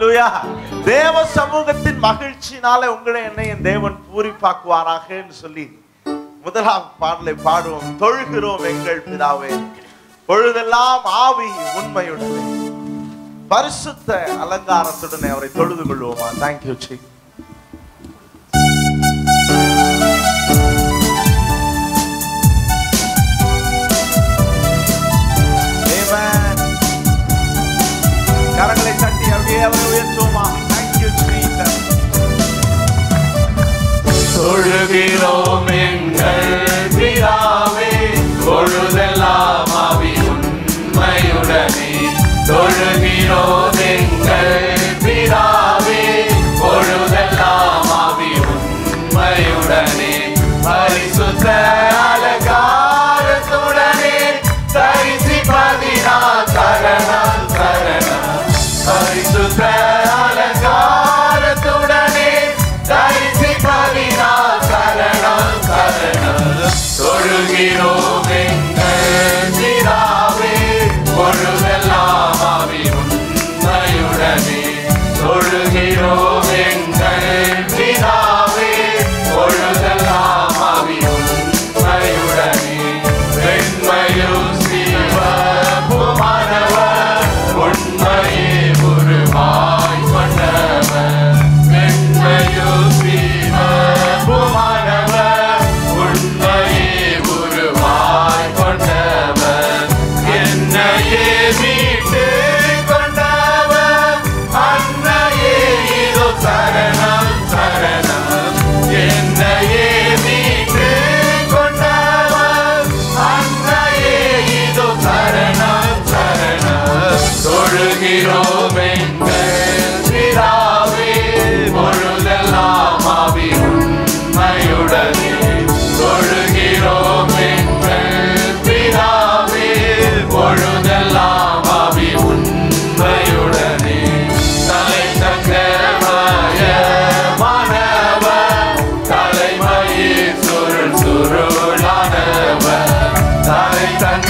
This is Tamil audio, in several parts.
ஹalleluya. தேவ சமூகத்தின் மகிழ்ச்சினால உங்களை என்னை என் தேவன் பூரிப்பாக்குவாராகன்னு சொல்லி முதலாம் பாடலை பாடுவோம் தொழுகிறோம் எங்கள் பிதாவே பொழுதெல்லாம் ஆவி உண்மையுடனே பரிசுத்த அலங்காரத்துடனே அவரை தொழுது கொள்வோமா தேங்க்யூ சி Amen. கரங்களை தட்டி அப்படியே அவரை உயர்த்துவோமா தேங்க்யூ ஜீசஸ் தொழுகிறோம் எங்கள் பிதாவே பொழுதெல்லாம் ஆவி உண்மையுடனே தொழுகிறோம் எங்கள் பிதாவே பொழுதெல்லாம் ஆவி உண்மையுடனே பரிசுத்த அலங்காரத்துடனே தரிசிப்பதினா சரணம் சரணம் பரிசுத்த அலங்காரத்துடனே தரிசிப்பதினா சரணம் சரணம் தொழுகிறோம் எங்கள் பிதாவே பொழுதெல்லாம் ஆவி உண்மையுடனே தொழுகிறோம் எங்கள் பிதாவே பொழுதெல்லாம் ஆவி உண்மையுடனே வெண்மையும் சிவப்புமானவர் உண்மையே உருவாய் கொண்டவர் வெண்மையும் சிவப்புமானவர் உண்மையே உருவாய் கொண்டவர் என்னையே மீட்டு கொண்டவர் அன்னையே இதோ சரணம் சரணம் என்னையே மீட்டு கொண்டவர் அன்னையே இதோ சரணம் சரணம் தொழுகிறோம் எங்கள் பிதாவே பொழுதெல்லாம் ஆவி உண்மையுடனே தொழுகிறோம் எங்கள் பிதாவே பொழுதெல்லாம் ஆவி உண்மையுடனே தலை தங்கமயமானவர் தலைமையில் சுருள் சுருளானவர் தலை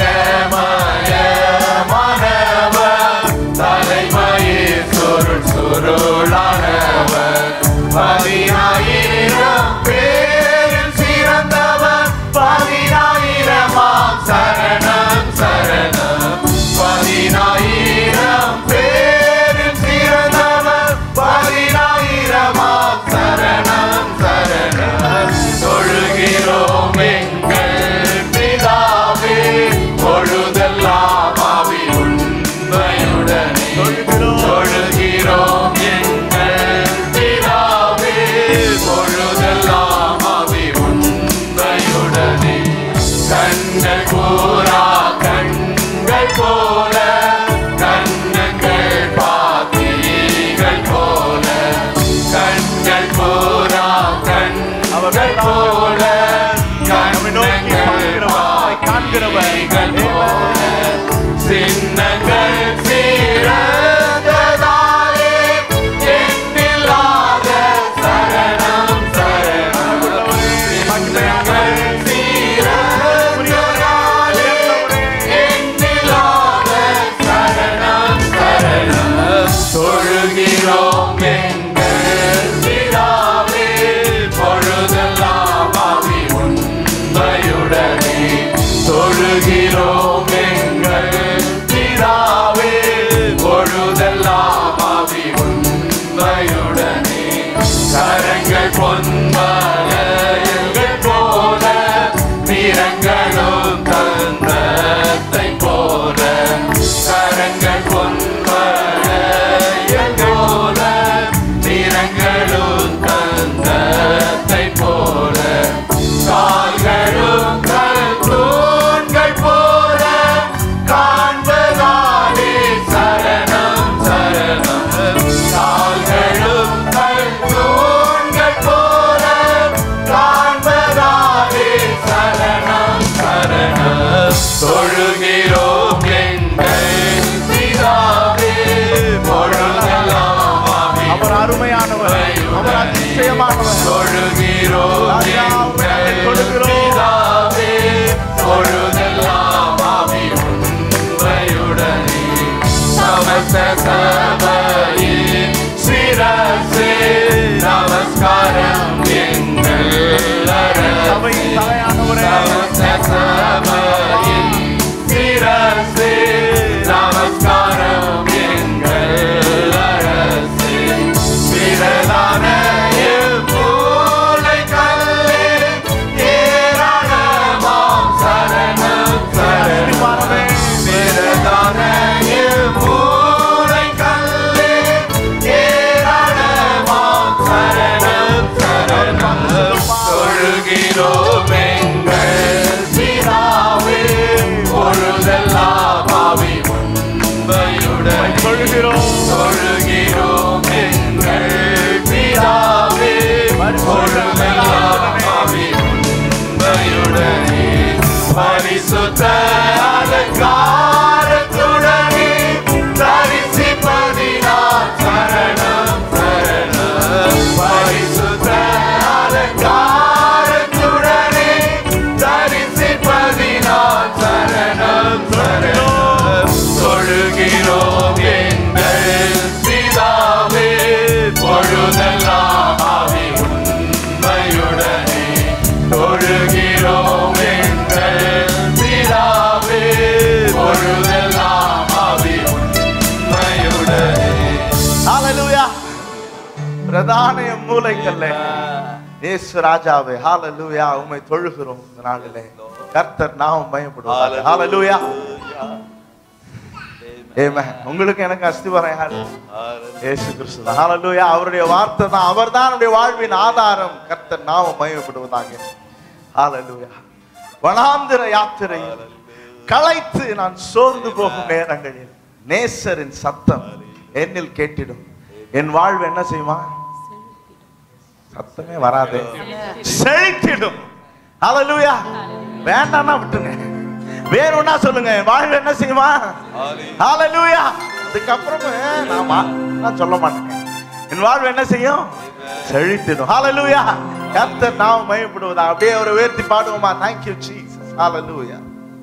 தங்கமயமானவர் தலைமையில் சுருள் சுருளானவர் பதினாயிரம் பேரில் சிறந்தவர் பதினாயிரமாம் சரணம் சரணம் பதினாயிரம் பேரில் சிறந்தவர் பதினாயிரமாம் சரணம் சரணம் தொழுகிறோம் எங்கள் பிதாவே பொழுதெல்லாம் ஆவி உண்மையுடனே தொழுகிறோம் எங்கள் பிதாவே பொழுதெல்லாம் ஆவி உண்மையுடனே கண்கள் கூறா கண்கள் போல கண்ணங்கள் பாத்திகள் போல கண்கள் கூறா கண்கள் போல நம்மை நோக்கி கண்ணங்கள் பார்க்கிறவர், காண்கிறவர். பாத்திகள் போல சின்னங்கள் சீரந்ததாலே எண்ணில்லாத சரணம் சரணம் சின்னங்கள் சீரந்ததாலே எண்ணில்லாத சரணம் சரணம் தொழுகிறோம் எங்கள் பிதாவே பொழுதெல்லாம் ஆவி உண்மையுடனே தொழுகிறோம் எங்கள் பிதாவே பொழுதெல்லாம் ஆவி உண்மையுடனே கரங்கள் பொன்மலைகள் போல நிறங்களும் தந்தத்தை போல கரங்கள் பொன்மலைகள் போல நிறங்களும் தந்தத்தை போல கால்களும் கல்தூண்கள் போல காண்பதாலே சரணம் சரணம் கால்களும் கல்தூண்கள் போல காண்பதாலே சரணம் சரணம் தொழுகிறோம் எங்கள் பிதாவே பொழுதெல்லாம் ஆவி அவர் அருமையானவர் அவர் அதிசயமானவர் தொழுகிறோம் ராஜா, உம்மை எங்கள் தொழுகிறோம். பிதாவே பொழுதெல்லாம் ஆவி உண்மையுடனே சமஸ்த சபையின் சபையின் தலையானவரே சபையின் சிரசே நமஸ்காரம் எங்கள் அரசே விரலான மூளை கல்லே ஏராளமாம் சரணம் சரணம் விரலான மூளை கல்லே ஏராளமாம் சரணம் சரணம் தொழுகிறோம் எங்கள் பிதாவே பொழுதெல்லாம் ஆவி உண்மையுடன் தொழுகிறோம். தொழுகிறோம் எங்கள் பிதாவே பொழுதெல்லாம் ஆவி உண்மையுடனே பரிசுத்த அலங்காரத்துடனே தரிசிப்பதினால் சரணம் சரணம் பரிசுத்த அலங்காரத்துடனே தரிசிப்பதினால் சரணம் சரணம் தொழுகிறோம் எங்கள் பிதாவே பொழுதெல்லாம் ஆவி உண்மையுடனே தொழுகிறோம் எங்கள் பிதாவே பொழுதெல்லாம் ஆவி உண்மையுடனே ஹalleluya பிரதான எம் மூலைக்கல்லே இயேசு ராஜாவே ஹalleluya உம்மை தொழுகிறோம் இந்த நாளிலே கர்த்தர் நாமம் பயப்படுவார் ஹalleluya ஆமென் உங்களுக்கு எனக்கு அஸ்திவாரம் யாரு இயேசு கிறிஸ்து தான் ஹalleluya அவருடைய வார்த்தை தான் அவர்தான் நம்முடைய வாழ்வின் ஆதாரம் கர்த்தர் நாமம் மயப்படுவதாக ஹalleluya வனாந்திர யாத்திரையில் களைத்து நான் சோர்ந்து போகும் நேரங்களில் நேசரின் சத்தம் என்னில் கேட்டிடும் என் வாழ்வு என்ன செய்யுமா சத்தமே வராது செழித்திடும் ஹalleluya வேண்டாம்னா விட்டுங்க வேணும்னா சொல்லுங்க என் வாழ்வு என்ன செய்யுமா ஹalleluya அதுக்கப்புறம் நான் வா- நான் சொல்ல மாட்டேன் என் வாழ்வு என்ன செய்யும் செழித்திடும் ஹalleluya கர்த்தர் நாம மயப்படுவதா அப்படியே அவரை உயர்த்தி பாடுவோமா thank you jesus hallelujah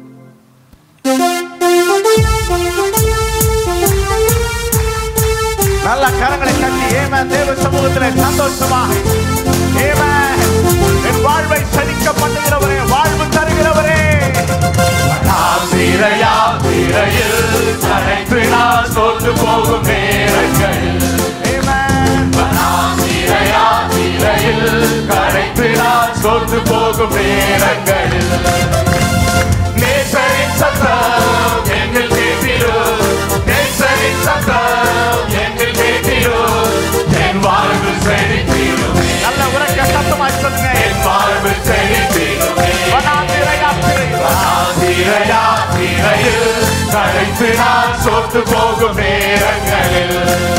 நல்ல கரங்களை தட்டி ஏம தேவ சமூகத்திலே சந்தோஷமா ஏம என் வாழ்வை செழிக்க பண்ணுகிறவரே வாழ்வு தருகிறவரே ஆசிரையா திரையில் கரைத்து நான் சோர்ந்து போகும் நேரங்கள் Amen. ஆசிரையா திரையில் கரைத்து நான் சோர்ந்து போகும் நேரங்களில் நேசரின் சத்தம் என்னில் கேட்டிடும் நேசரின் சத்தம் என்னில் கேட்டிடும் என் வாழ்வு செழித்திடுமே நல்ல உறக்க சத்தமாய் சொல்லுங்க என் வாழ்வு செழித்திடுமே வனாந்திர யாத்திரையில் ஆசிரையா திரையில் கரைத்து நான் சோர்ந்து போகும் நேரங்களில்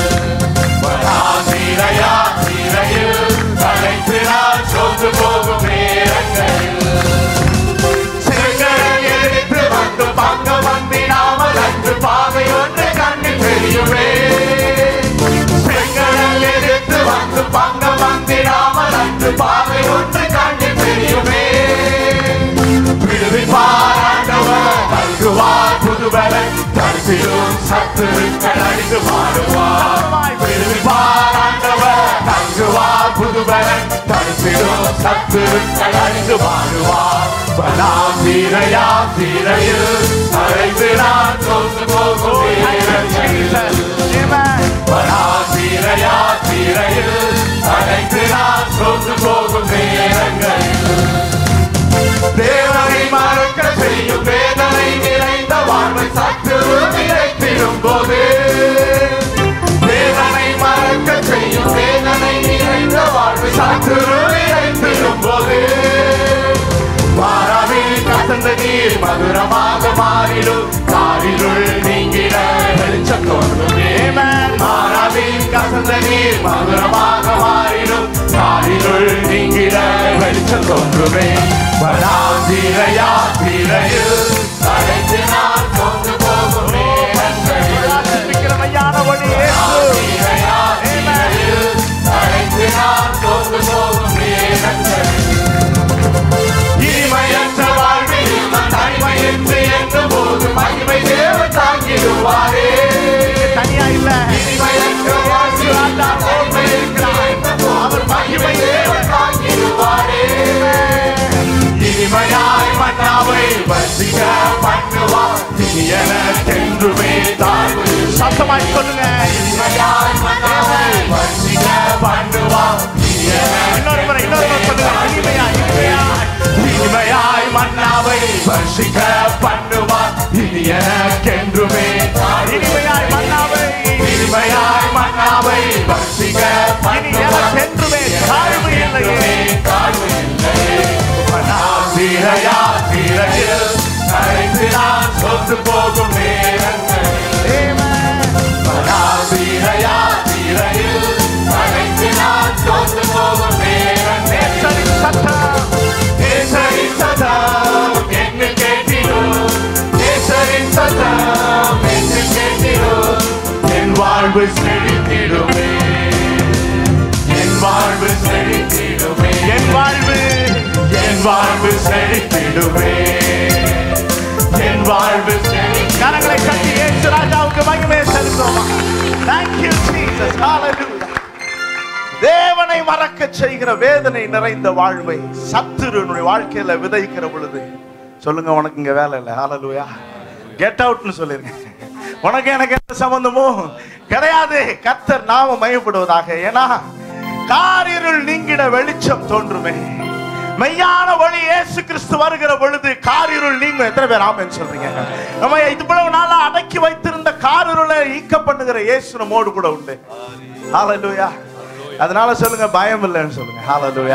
ஆசிரையா திரையில் கரைத்து நான் சோர்ந்து போகும் நேரங்களில் செங்கடல் எதிர்த்து வந்து பங்க வந்திடாமல் அன்று பாதை ஒன்று கண்ணில் தெரியுமே செங்கடல் எதிர்த்து வந்து பங்க வந்திடாமல் அன்று பாதை ஒன்று கண்ணில் தெரியுமே விடுவிப்பார் ஆண்டவர் நல்குவார் புதுபலன் தரிசிலும் சத்துருக்கள் அழிந்து மாறுவார் விடுவிப்பார் ஆண்டவர் நல்குவார் புதுபலன் தரிசிலும் சத்துருக்கள் அழிந்து மாறுவார் பலாம் தீரையா தீரையில் அழைத்து நான் தோற்று போகும் வீரர்கள் Amen. பராசீரையா தீரையில் அழைத்து நான் தோற்று போகும் நேரங்களில் தேவனை மறக்க செய்யும் வேதனை நிறைந்த வாழ்வை சற்று நினைத்திடும் போது தேவனை மறக்க செய்யும் வேதனை நிறைந்த வாழ்வை சற்று நினைத்திடும் போது மாறாவில் கசந்த நீர் மதுரமாக மாறிடும் காரிருள் நீங்கிட வெளிச்சம் தோன்றுமே மாறாவில் கசந்த நீர் மதுரமாக மாறிடும் காரிருள் நீங்கிட வெளிச்சம் தோன்றுமே வராந்திரையா திரையில் அழைத்து நான் கொண்டு போகும் நேரங்களில் ஆசீர்வதிக்கிற மையான வழி இயேசு. தீரையா தீரையில் அழைத்து நான் கொண்டு போகும் நேரங்களில் இனிமையற்ற வாழ்வில் நான் தனிமையின்றி என்ற போது மகிமை தேவன் தாங்கிடுவாரே தனியா இல்ல இனிமையற்ற வாழ்வில் நான் தனிமை இருக்கிறார் அவர் மகிமை தேவன் தாங்கிடுவாரே சந்தோஷமாய் சொல்லுங்க இனிமையாய் மன்னாவை வர்ஷிக்க பண்ணுவார் இன்னொரு முறை இன்னொரு முறை சொல்லுங்க இனிமையா இனிமையா இனிமையாய் மன்னாவை வர்ஷிக்க பண்ணுவார் இனி எனக்கென்றுமே இனிமையாய் மன்னாவை இனிமையாய் மன்னாவை வர்ஷிக்க இனி பண்ணுவார் எனக்கென்றுமே தாழ்வு இல்லையே தாழ்வு இல்லையே சீரையா சீரையில் கரைந்து நான் சொத்து போகும் நேரங்களில் சீரையா சீரையில் கரைந்து நான் சொத்து போகும் நேரங்களில் சரி சத்தம் நேசரின் சத்தம் என்று கேட்டிடும் நேசரின் சத்தம் என்று கேட்டிடும் என் வாழ்வு செழித்திடுமே என் வாழ்வு செழித்திடுமே என் வாழ்வு என் வாழ்வு செழித்திடுமே என் வாழ்வு செழித்திடுமே கரங்களை கட்டி இயேசு ராஜாவுக்கு மகிமை செலுத்துவோம் Thank you Jesus Hallelujah தேவனை மறக்க செய்கிற வேதனை நிறைந்த வாழ்வை சத்துருனுடைய வாழ்க்கையில விதைக்கிற பொழுது சொல்லுங்க உனக்கு இங்க வேலை இல்லை ஹalleluya கெட் அவுட்னு சொல்லிருங்க உனக்கு எனக்கு எந்த சம்பந்தமோ கிடையாது கத்தர் நாம மயப்படுவதாக ஏன்னா காரிருள் நீங்கிட வெளிச்சம் தோன்றுமே மெய்யான வழி இயேசு கிறிஸ்து வருகிற பொழுது காரிருள் நீங்கும் எத்தனை பேர் ஆமென்னு சொல்றீங்க நம்ம இவ்வளவு நாளா அடக்கி வைத்திருந்த காரிருளை ஈக்க பண்ணுகிற இயேசு நம்மோடு கூட உண்டு ஹalleluya அதனால சொல்லுங்க பயம் இல்லைன்னு சொல்லுங்க ஹalleluya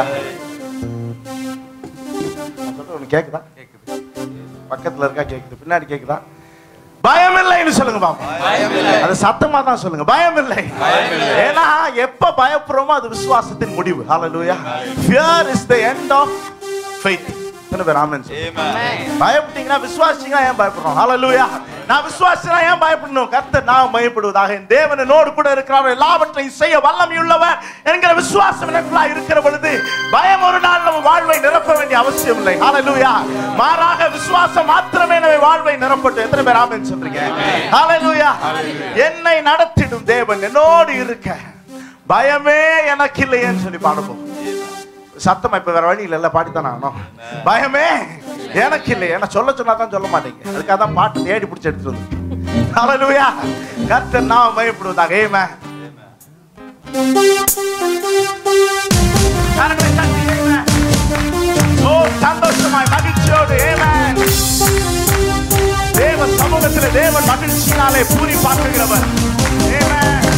ஒன்று கேக்குதா பக்கத்துல இருக்கா கேக்குது பின்னாடி கேக்குதா பயம் இல்லைன்னு சொல்லுங்க பாப்பா அது சத்தமா தான் சொல்லுங்க பயம் இல்லை ஏன்னா எப்ப பயப்படுறோமோ அது விசுவாசத்தின் முடிவு ஹalleluya fear is the end of faith எத்தனை பேர் ஆமென் சொல்லுங்க பயப்பட்டீங்கன்னா விசுவாசிங்கன்னா ஏன் பயப்படுறோம் ஹalleluya நான் விசுவாசினா ஏன் பயப்படணும் கர்த்தர் நான் பயப்படுவதாக என் தேவன் என்னோடு கூட இருக்கிறார் எல்லாவற்றையும் செய்ய வல்லமையுள்ளவர் என்கிற விசுவாசம் எனக்குள்ளா இருக்கிற பொழுது பயம் ஒரு நாள் நம்ம வாழ்வை நிரப்ப வேண்டிய அவசியம் இல்லை ஹalleluya மாறாக விசுவாசம் மாத்திரமே நம்ம வாழ்வை நிரப்பட்டும் எத்தனை பேர் ஆமென் சொல்றீங்க ஹalleluya என்னை நடத்திடும் தேவன் என்னோடு இருக்க பயமே எனக்கு இல்லையேன்னு சொல்லி பாடுவோம் சத்தமா இப்ப வேற வழி இல்ல பாடித்தானே ஆகணும் பயமே எனக்கு இல்லை ஏன்னா சொல்ல சொன்னா தான் சொல்ல மாட்டீங்க அதுக்காக தான் பாட்டு தேடி பிடிச்சி எடுத்துட்டு வந்து ஹalleluya கர்த்தர் நாம பயப்படுவதாக ஆமென் கரங்களை தட்டி ஆமென் ஓ சந்தோஷமாய் மகிழ்ச்சியோடு ஆமென் தேவ சமூகத்தில் தேவன் மகிழ்ச்சியினாலே பூரி பார்க்கிறவர் ஆமென்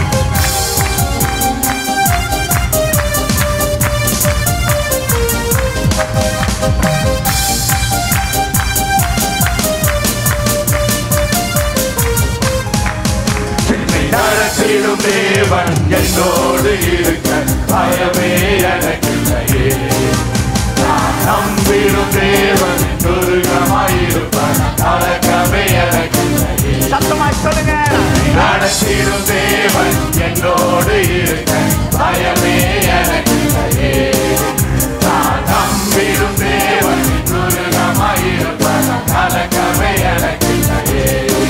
என்னை நடத்திடும் தேவன் என்னோடு இருக்க பயமே எனக்கில்லையே நான் நம்பிடும் தேவன் துருகமாயிருப்பன் கலக்கமே எனக்கில்லையே சத்தமாய் சொல்லுங்க நடத்திடும் தேவன் என்னோடு இருக்க பயமே எனக்கில்லையே நான் நம்பிடும் தேவன் துருகமாயிருப்பன் கலக்கமே எனக்கில்லையே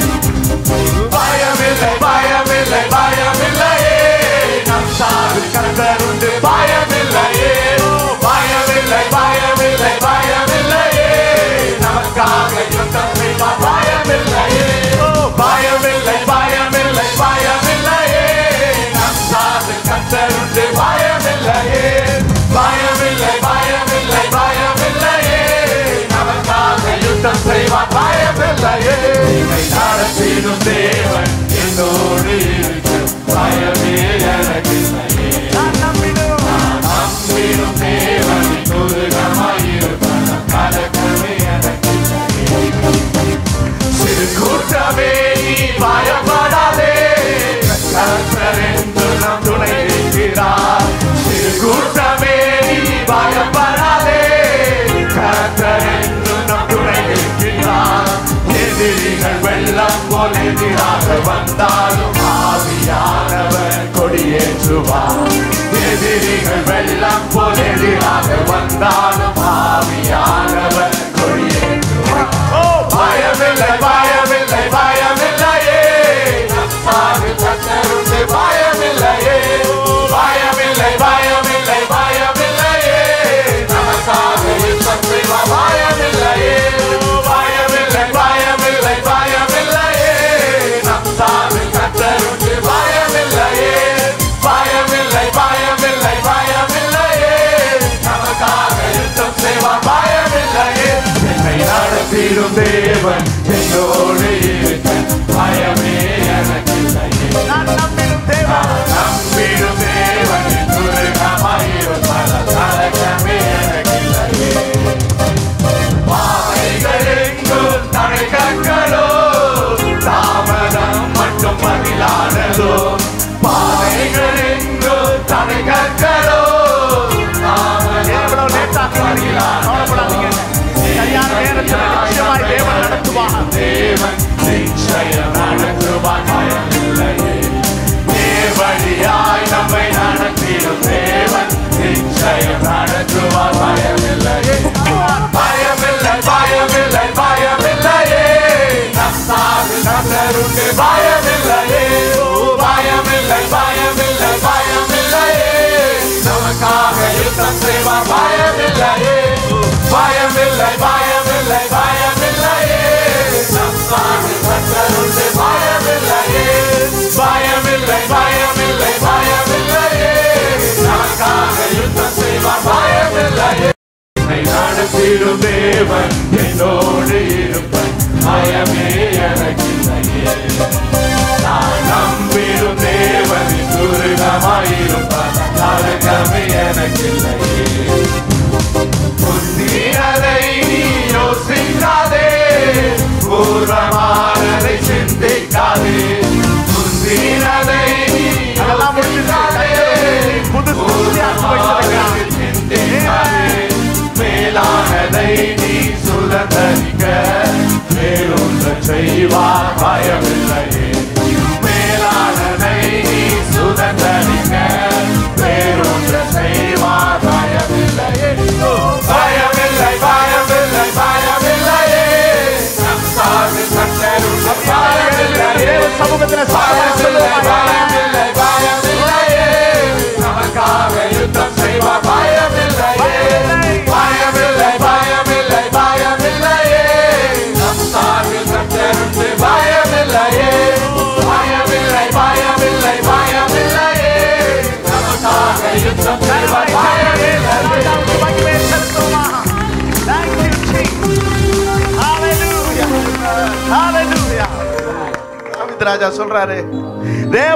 பயமில்லை பயமில்லை பயமில்லையே நம் சாது கர்த்தருண்டு பயமில்லையே பயமில்லை பயமில்லை பயமில்லையே நமக்காக யுத்தம் செய்வார் பயமில்லையே பயமில்லை பயமில்லை பயமில்லையே நம் சாது கர்த்தருண்டு பயமில்லையே பயமில்லை பயமில்லை பயமில்லையே நமக்காக யுத்தம் செய்வார் பயமில்லையே என்னை நடத்திடும் தேவன் என்னோடு இருக்க பயமே எனக்கில்லையே நான் நம்பிடும் நம்பிடும் தேவன் துருகமாயிருப்பன கலக்கமே எனக்கில்லையே சிறு கூட்டமே நீ பயப்படாதே கர்த்தர் என்று நம் துணை இருக்கிறார் சிறு கூட்டமே நீ பயப்படாதே கர்த்தர் என்று நம் துணை இருக்கிறார் எதிரிகள் வெள்ளம் போல் எதிராக வந்தாலும் ஆவியானவர் கொடியேற்றுவார் எதிரிகள் வெள்ளம் போல் எதிராக வந்தாலும் ஆவியானவர் கொடியேற்றுவார் ஓ பயமில்லை பயமில்லை பயமில்லையே நமக்காக கத்தருண்டு பயமில்லையே பயமில்லை பயமில்லை பயமில்லையே நமக்காக யுத்தம் செய்வார் பயமில்லையே பயமில்லை பயமில்லை பயமில்லையே நமக்காக கத்த தேவன் நிச்சயம் நடத்துவார் பயமில்லையே நேர்வழியாய் நம்மை நடத்திடும் தேவன் நிச்சயம் நடத்துவார் பயமில்லையே பயமில்லை பயமில்லை பயமில்லையே நம்பாது கத்தருண்டு பயமில்லையே ஓ, பயமில்லை பயமில்லை பயமில்லையே நமக்காக யுத்தம் செய்வார் பயமில்லையே ஓ, பயமில்லை பயமில்லை பயமில்லையே நம்பாது கத்தருண்டு பயமில்லையே பயமில்லை பயமில்லை பயமில்லையே நமக்காக யுத்தம் செய்வார் பயமில்லையே என்னை நடத்திடும் தேவன் என்னோடு இருப்பன் பயமே எனக்கில்லையே நான் நம்பிடும் தேவன் துருகமாயிருப்பான் நரகமே எனக்கில்லையே புத்திரரை நீ யோசிக்காதே பூர்வமானதை சிந்திக்காதே புத்திரரை நீ அதெல்லாம் முடிஞ்சிருச்சு. புது சிருஷ்டியாக வைத்திருக்கிறார். சிந்திக்காதே மேலானதை நீ சுதந்தரிக்க மேலொன்று செய்வார் பயமில்லையே மேலானதை நீ சுதந்தரிக்க வேறொன்று செய்வார் பயமில்லையே ஓ, பயமில்லை பயமில்லை பயமில்லையே நம் சார்பு கத்தருண்டு பயமில்லையே தேவ சமூகத்திலே சாட்சியாக பயமில்லை சொல்லுவார். பயமில்லை பயமில்லையே நமக்காக யுத்தம் செய்வார் பயமில்லையே பயமில்லை பயமில்லை பயமில்லையே நம் சார்பில் கத்தருந்து பயமில்லையே பயமில்லை பயமில்லை பயமில்லையே நமக்காக யுத்தம் செய்வார் பயமில்லையே ராஜாவுக்கு மகிமை செலுத்துவோமா? Thank you, Jesus. Hallelujah. Hallelujah. தாவீது ராஜா சொல்றாரு தேவ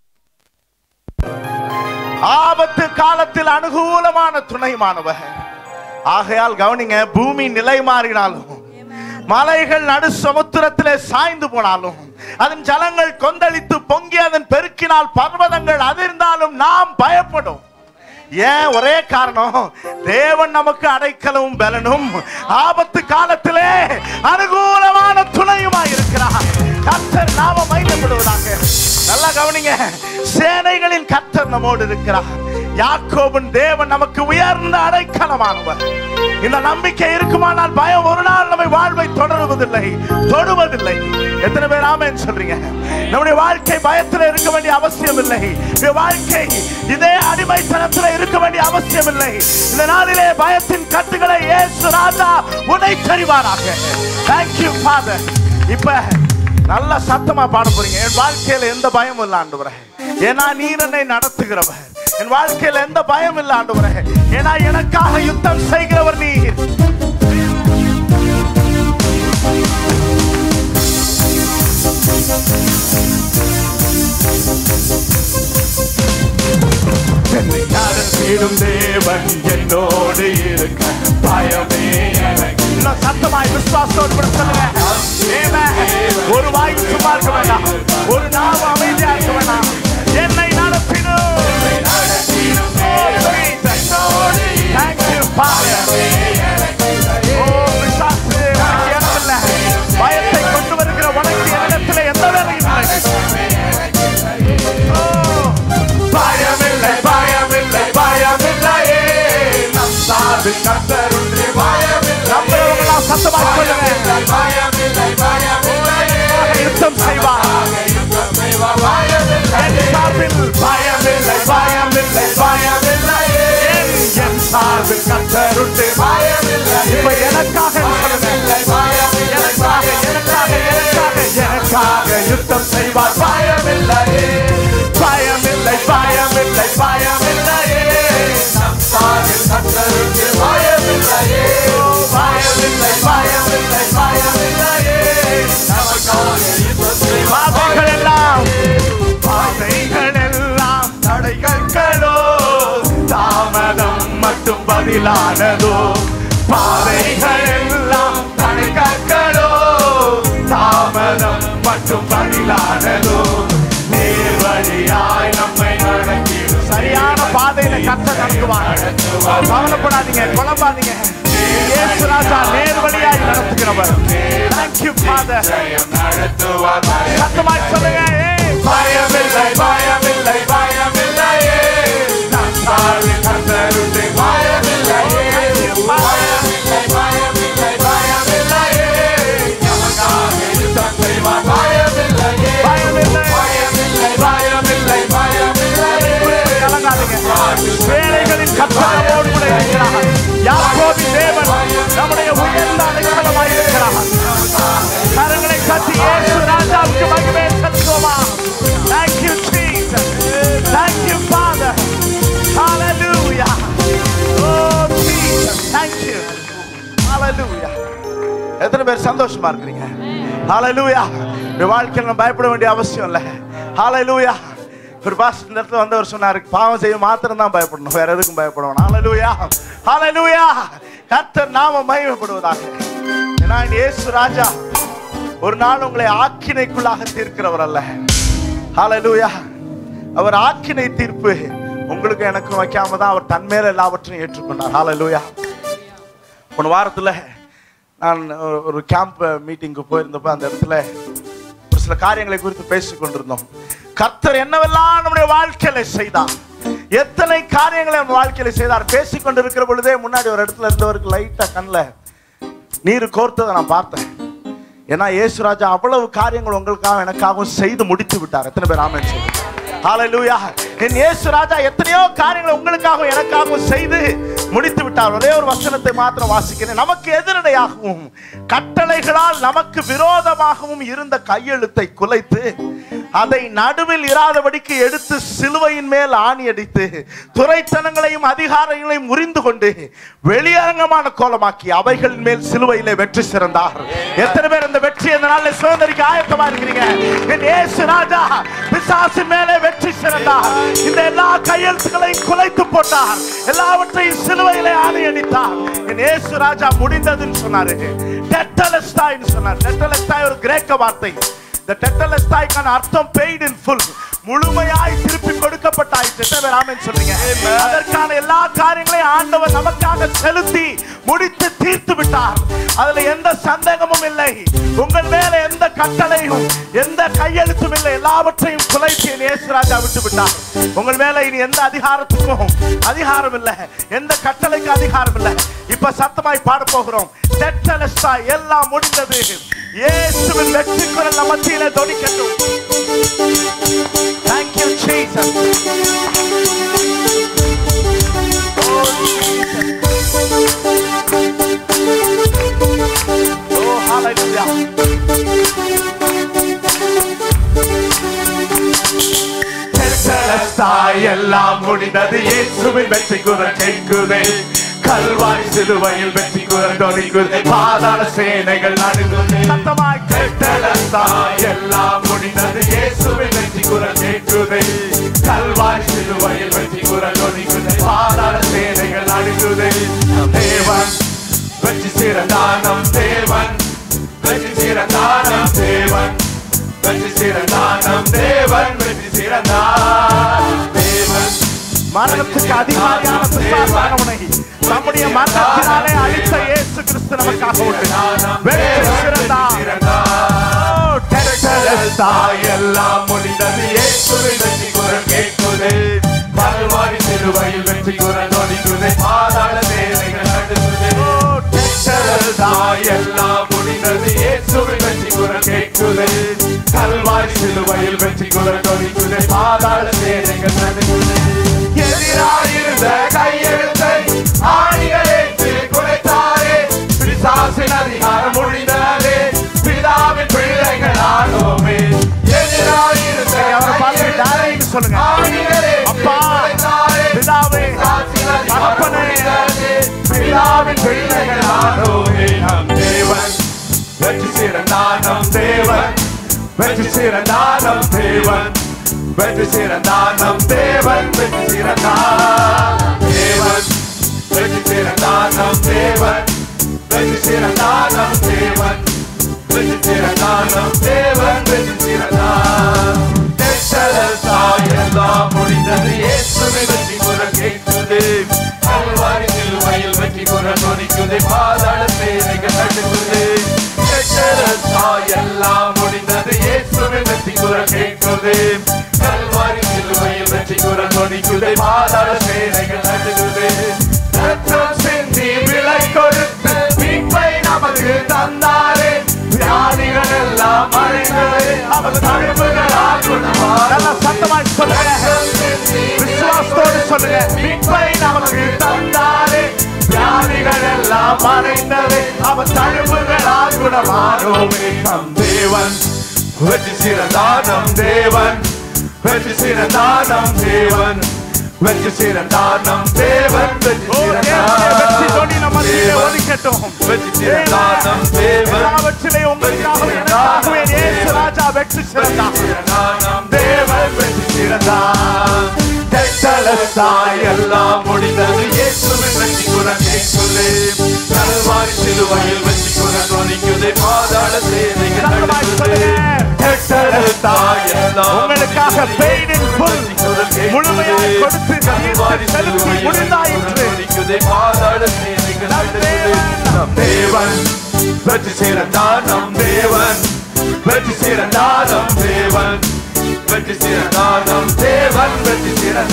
ஆபத்து காலத்தில் அனுகூலமான துணைமானவர் ஆகையால் கவனிங்க பூமி நிலை மாறினாலும் மலைகள் நடு சமுத்திரத்திலே சாய்ந்து போனாலும் அதன் ஜலங்கள் கொந்தளித்து பொங்கி அதன் பெருக்கினால் பர்வதங்கள் அதிர்ந்தாலும் நாம் பயப்படும் ஏன் ஒரே காரணம் தேவன் நமக்கு அடைக்கலவும் பலனும் ஆபத்து காலத்திலே அனுகூலமான துணையுமாய் இருக்கிறார் கர்த்தர் நாம மையப்படுவதாக நல்லா கவனிங்க சேனைகளின் கர்த்தர் நம்மோடு இருக்கிறார் யாக்கோபின் தேவன் நமக்கு உயர்ந்த அடைக்கலமானவர் இந்த நம்பிக்கை இருக்குமானால் பயம் ஒரு நாள் நம்மை வாழ்வை தொடருவதில்லை தொடுவதில்லை எத்தனை பேர் ஆமென் சொல்றீங்க நம்முடைய வாழ்க்கை பயத்தில் இருக்க வேண்டிய அவசியம் இல்லை இந்த வாழ்க்கை இதே அடிமைத்தனத்தில் இருக்க வேண்டிய அவசியம் இல்லை இந்த நாளிலே பயத்தின் கட்டுகளை இயேசு ராஜா உடை தருவாராக தேங்க்யூ ஃபாதர் இப்ப நல்ல சத்தமா பாட போறீங்க என் வாழ்க்கையில எந்த பயமும் இல்ல ஆண்டவரே ஏன்னா நீர் என்னை நடத்துகிறவர் என் வாழ்க்கையில எந்த பயம் இல்ல ஆண்டவரே ஏன்னா எனக்காக யுத்தம் செய்கிறவர் நீர் என்னை நடத்திடும் தேவன் என்னோடு இருக்க பயமே எனக்கு இன்னும் சத்தமாய் விசுவாசத்தோடு கூட சொல்லுங்க Amen. ஒரு வாய் சும்மா இருக்க வேண்டாம் ஒரு நாம அமைதியா இருக்க வேண்டாம் என்னை நடத்திடும் நடத்திடும் தேவன் என்னோடு Thank you, Father. ஓ, பிசாசு, உனக்கு இடமில்ல. பயத்தை கொண்டு வருகிற உனக்கு என்னிடத்திலே எந்த வேலையும் இல்லை. ஓ, பயமில்லை பயமில்லை பயமில்லையே நம் சாது கத்தருண்டு பயமில்லை நம்புறவங்களாம் சத்தமா சொல்லுங்க. பயமில்லை பயமில்லையே யுத்தம் செய்வார் யுத்தம் செய்வார் பயமில்லை என் சார்பில் பயமில்லை பயமில்லை பயமில்லையே என் சார்பில் கத்தருண்டு பயமில்லை இப்ப எனக்காக சொல்லுங்க. பயமில்லை பயமில்லை எனக்காக எனக்காக எனக்காக எனக்காக யுத்தம் செய்வார் பயமில்லையே பயமில்லை பயமில்லை பயமில்லையே நம் சாவில் கத்தருக்கு பயமில்லையே பயமில்லை பயமில்லை பயமில்லையே நமக்காக யுத்தம் செய்வார் பாதைகள் எல்லாம் பாதைகள் எல்லாம் தடைகளோ தாமதம் மட்டும் பதிலானதோ பாதைகள் எல்லாம் தடைகளோ தாமதம் மட்டும் பதிலானதோ நேர்வழியாய் நம்மை நடத்திடும் சரியான பாதையில கத்த நடக்க நடத்துவார் கவலைப்படாதீங்க குழம்பாதீங்க இயேசு ராஜா நேர் வழியாய் நடத்துகிறவர் தேங்க்யூ ஃபாதர் ஜெயம் நடத்துவார் சத்தமாய் சொல்லுங்க ஏய் பயமில்லை பயமில்லை பயமில்லையே நம் சார்பில் கர்த்தருண்டு பயமில்லையே பயமில்லை பயமில்லை பயமில்லையே நமக்காக யுத்தம் செய்வார் பயமில்லையே பயமில்லை. பயமில்லை பயமில்லை பயமில்லையே கலங்காதீங்க வேலைகளின் கத்தரவோடு கூட இருக்கிறார் யாக்கோபின் தேவன் நம்முடைய உயர்ந்த அடைக்கலமாய் இருக்கிறார் கரங்களை தட்டி இயேசு ராஜாவுக்கு மகிமை செலுத்துவோமா Thank you Jesus Thank you Father Hallelujah Oh Jesus Thank you Hallelujah எத்தனை பேர் சந்தோஷமா இருக்கிறீங்க ஹalleluya இந்த வாழ்க்கையில் நம்ம பயப்பட வேண்டிய அவசியம் இல்லை ஹalleluya ஒரு பாஸ் இந்த இடத்துல வந்தவர் சொன்னாரு பாவம் செய்ய மாத்திரம் தான் பயப்படணும் வேற எதுக்கும் பயப்படணும் ஹalleluya ஹalleluya கர்த்தர் நாம மகிமைப்படுவதாக ஏன்னா இந்த இயேசு ராஜா ஒரு நாள் உங்களை ஆக்கினைக்குள்ளாக தீர்க்கிறவர் அல்ல ஹalleluya அவர் ஆக்கினை தீர்ப்பு உங்களுக்கு எனக்கும் வைக்காம தான் அவர் தன்மேல எல்லாவற்றையும் ஏற்றுக்கொண்டார் ஹalleluya போன வாரத்தில் நான் ஒரு- ஒரு கேம்ப் மீட்டிங்க்கு போயிருந்தப்போ அந்த இடத்துல ஒரு சில காரியங்களை குறித்து பேசிக் கொண்டிருந்தோம் கர்த்தர் என்னவெல்லாம் நம்முடைய வாழ்க்கையில செய்தார் எத்தனை காரியங்களை நம்ம வாழ்க்கையில செய்தார் பேசிக் கொண்டிருக்கிற பொழுதே முன்னாடி ஒரு இடத்துல இருந்தவருக்கு லைட்டா கண்ணில் நீர் கோர்த்ததை நான் பார்த்தேன் ஏன்னா இயேசுராஜா அவ்வளவு காரியங்கள் உங்களுக்காக எனக்காகவும் செய்து முடித்து விட்டார் எத்தனை பேர் ஆமென் சொல்லுங்க ஹalleluya என் இயேசு ராஜா எத்தனையோ காரியங்களை உங்களுக்காகவும் எனக்காகவும் செய்து முடித்து விட்டார் ஒரே ஒரு வசனத்தை மாத்திரம் வாசிக்கிறேன் நமக்கு எதிரடையாகவும் கட்டளைகளால் நமக்கு விரோதமாகவும் இருந்த கையெழுத்தை குலைத்து அதை நடுவில் இராதபடிக்கு எடுத்து சிலுவையின் மேல் ஆணி அடித்து துரைத்தனங்களையும் அதிகாரங்களையும் முறிந்து கொண்டு வெளியரங்கமான கோலமாக்கி அவைகளின் மேல் சிலுவையிலே வெற்றி சிறந்தார் எத்தனை பேர் இந்த வெற்றி இந்த நாளில் சுதந்திரிக்க ஆயத்தமா இருக்கிறீங்க என் இயேசு ராஜா பிசாசு மேலே வெற்றி சிறந்தார் இந்த எல்லா கையெழுத்துக்களையும் குலைத்து போட்டார் எல்லாவற்றையும் சிலுவையிலே ஆணி அடித்தார் என் இயேசு ராஜா முடிந்ததுன்னு சொன்னாரு டெட்டலஸ்டாய்னு சொன்னார் டெட்டலஸ்டாய் ஒரு கிரேக்க வார்த்தை இந்த டெட்டலஸ்டாய்க்கான அர்த்தம் பெய்ட் இன் ஃபுல் முழுமையாய் திருப்பி கொடுக்கப்பட்டாயிற்று எத்தனை பேர் ஆமென் சொல்றீங்க அதற்கான எல்லா காரியங்களையும் ஆண்டவர் நமக்காக செலுத்தி முடித்து தீர்த்து விட்டார் அதுல எந்த சந்தேகமும் இல்லை உங்கள் மேல எந்த கட்டளையும் எந்த கையெழுத்தும் இல்லை எல்லாவற்றையும் குலைத்து என் இயேசுராஜா விட்டு விட்டார் உங்கள் மேல இனி எந்த அதிகாரத்துக்கும் அதிகாரம் இல்லை எந்த கட்டளைக்கு அதிகாரம் இல்லை இப்ப சத்தமாய் பாட போகிறோம் டெட்டலஸ்டா எல்லாம் முடிந்தது இயேசுவின் வெற்றி குரல் நம்ம மத்தியிலே தொனிக்கட்டும் Thank you, Jesus. Oh, Jesus. Oh, hallelujah. பெத்தலஸ்தாய் எல்லாம் முடிந்தது இயேசுவின் வெற்றி குரல் கேட்குதே கல்வாய் சிலுவையில் வெற்றி குரல் தொனிக்குதே பாதாள சேனைகள் நடுங்குதே சத்தமாய் பெத்தலஸ்தாய் எல்லாம் முடிந்தது இயேசுவின் வெற்றி குரல் கேட்குதே கல்வாய் சிலுவையில் வெற்றி குரல் தொனிக்குதே பாதாள சேனைகள் நடுங்குதே நம் தேவன் வெற்றி சிறந்தான் நம் தேவன் வெற்றி சிறந்தான் நம் தேவன் வெற்றி சிறந்தான் நம் தேவன் வெற்றி சிறந்தான் தேவன் மரணத்துக்கு அதிகாரியான பிசாசானவனை நம்முடைய மரணத்தினாலே அழித்த இயேசு கிறிஸ்து நமக்காக உண்டு வெற்றி சிறந்தார் பெத்தலஸ்தாய் எல்லாம் முடிந்தது இயேசுவின் வெற்றி குரல் கேட்குதே கல்வாரி சிலுவையில் வெற்றி குரல் தொனிக்குதே பாதாள சேனைகள் நடுங்குதே பெத்தலஸ்தாய் எல்லாம் முடிந்தது இயேசுவின் வெற்றி குரல் கேட்குதே கல்வாரி சிலுவையில் வெற்றி குரல் தொனிக்குதே பாதாள சேனைகள் நடுங்குதே எதிராயிருந்த கையெழுத்தை ஆணிகள் ஏற்று குறைத்தாரே பிசாசின் அதிகாரம் முடிந்ததே பிதாவின் பிள்ளைகள் ஆனோமே எதிராயிருந்த அவரை பார்த்து டாடின்னு சொல்லுங்க ஆணிகள் ஏற்று அப்பா குறைத்தாரே பிதாவே பிசாசின் அதிகாரம் தகப்பனே முடிந்ததே பிதாவின் பிள்ளைகள் ஆனோமே நம் தேவன் வெற்றி சிறந்தான் நம் தேவன் வெற்றி சிறந்தான் நம் தேவன் வெற்றி சிறந்தான் நம் தேவன் வெற்றி சிறந்தான் தேவன் வெற்றி சிறந்தான் நம் தேவன் வெற்றி சிறந்தான் நம் தேவன் வெற்றி சிறந்தான் நம் தேவன் வெற்றி சிறந்தான் எல்லாம் முடிந்தது இயேசுவின் வெற்றி குரல் கேட்குது நொடிக்குதே பாதாள சேனைகள் நடுங்குதே ரத்தம் சிந்தி விலை கொடுத்து மீட்பை நமக்கு தந்தாரே வியாதிகள் எல்லாம் மறைந்தது அவர் தழும்புகளால் குணமானார். நல்லா சத்தமாய் சொல்லுங்க விசுவாசத்தோடு சொல்லுங்க மீட்பை நமக்கு தந்தாரே வியாதிகள் எல்லாம் மறைந்தது அவர் தழும்புகளால் குணமானோமே நம் தேவன் வெற்றி சிறந்தார் நம் தேவன் வெற்றி சிறந்தார் நம் தேவன் வெற்றி சிறந்தார் நம் தேவன் வெற்றி ஓ, தேவனுடைய வெற்றி தொனி நம் மத்தியிலே சிறந்தார் ஒலிக்கட்டும். வெற்றி சிறந்தார் நம் தேவன் எல்லாவற்றிலே உங்களுக்காகவும் எனக்காகவும் என் இயேசு ராஜா வெற்றி சிறந்தார் நம் தேவன் வெற்றி சிறந்தார் தெட்டலத்தாய் எல்லாம் முடிந்தது இயேசுவின் வெற்றி குரல் கேட்குதே கல்வாரி சிலுவையில் வெற்றி குரல் துணிக்குதே பாதாள சேனைகள் சத்தமாய் சொல்லுங்க. தெட்டலத்தாய் எல்லாம் உங்களுக்காக paid in full முழுமையாய் கொடுத்து தீர்த்து செலுத்தி முடிந்தாயிற்று. துணிக்குதே பாதாள சேனைகள் நம் தேவன். நம் தேவன் வெற்றி சிறந்தார் நம் தேவன் வெற்றி சிறந்தார் நம் தேவன் வெற்றி சிறந்தார் நம் தேவன் வெற்றி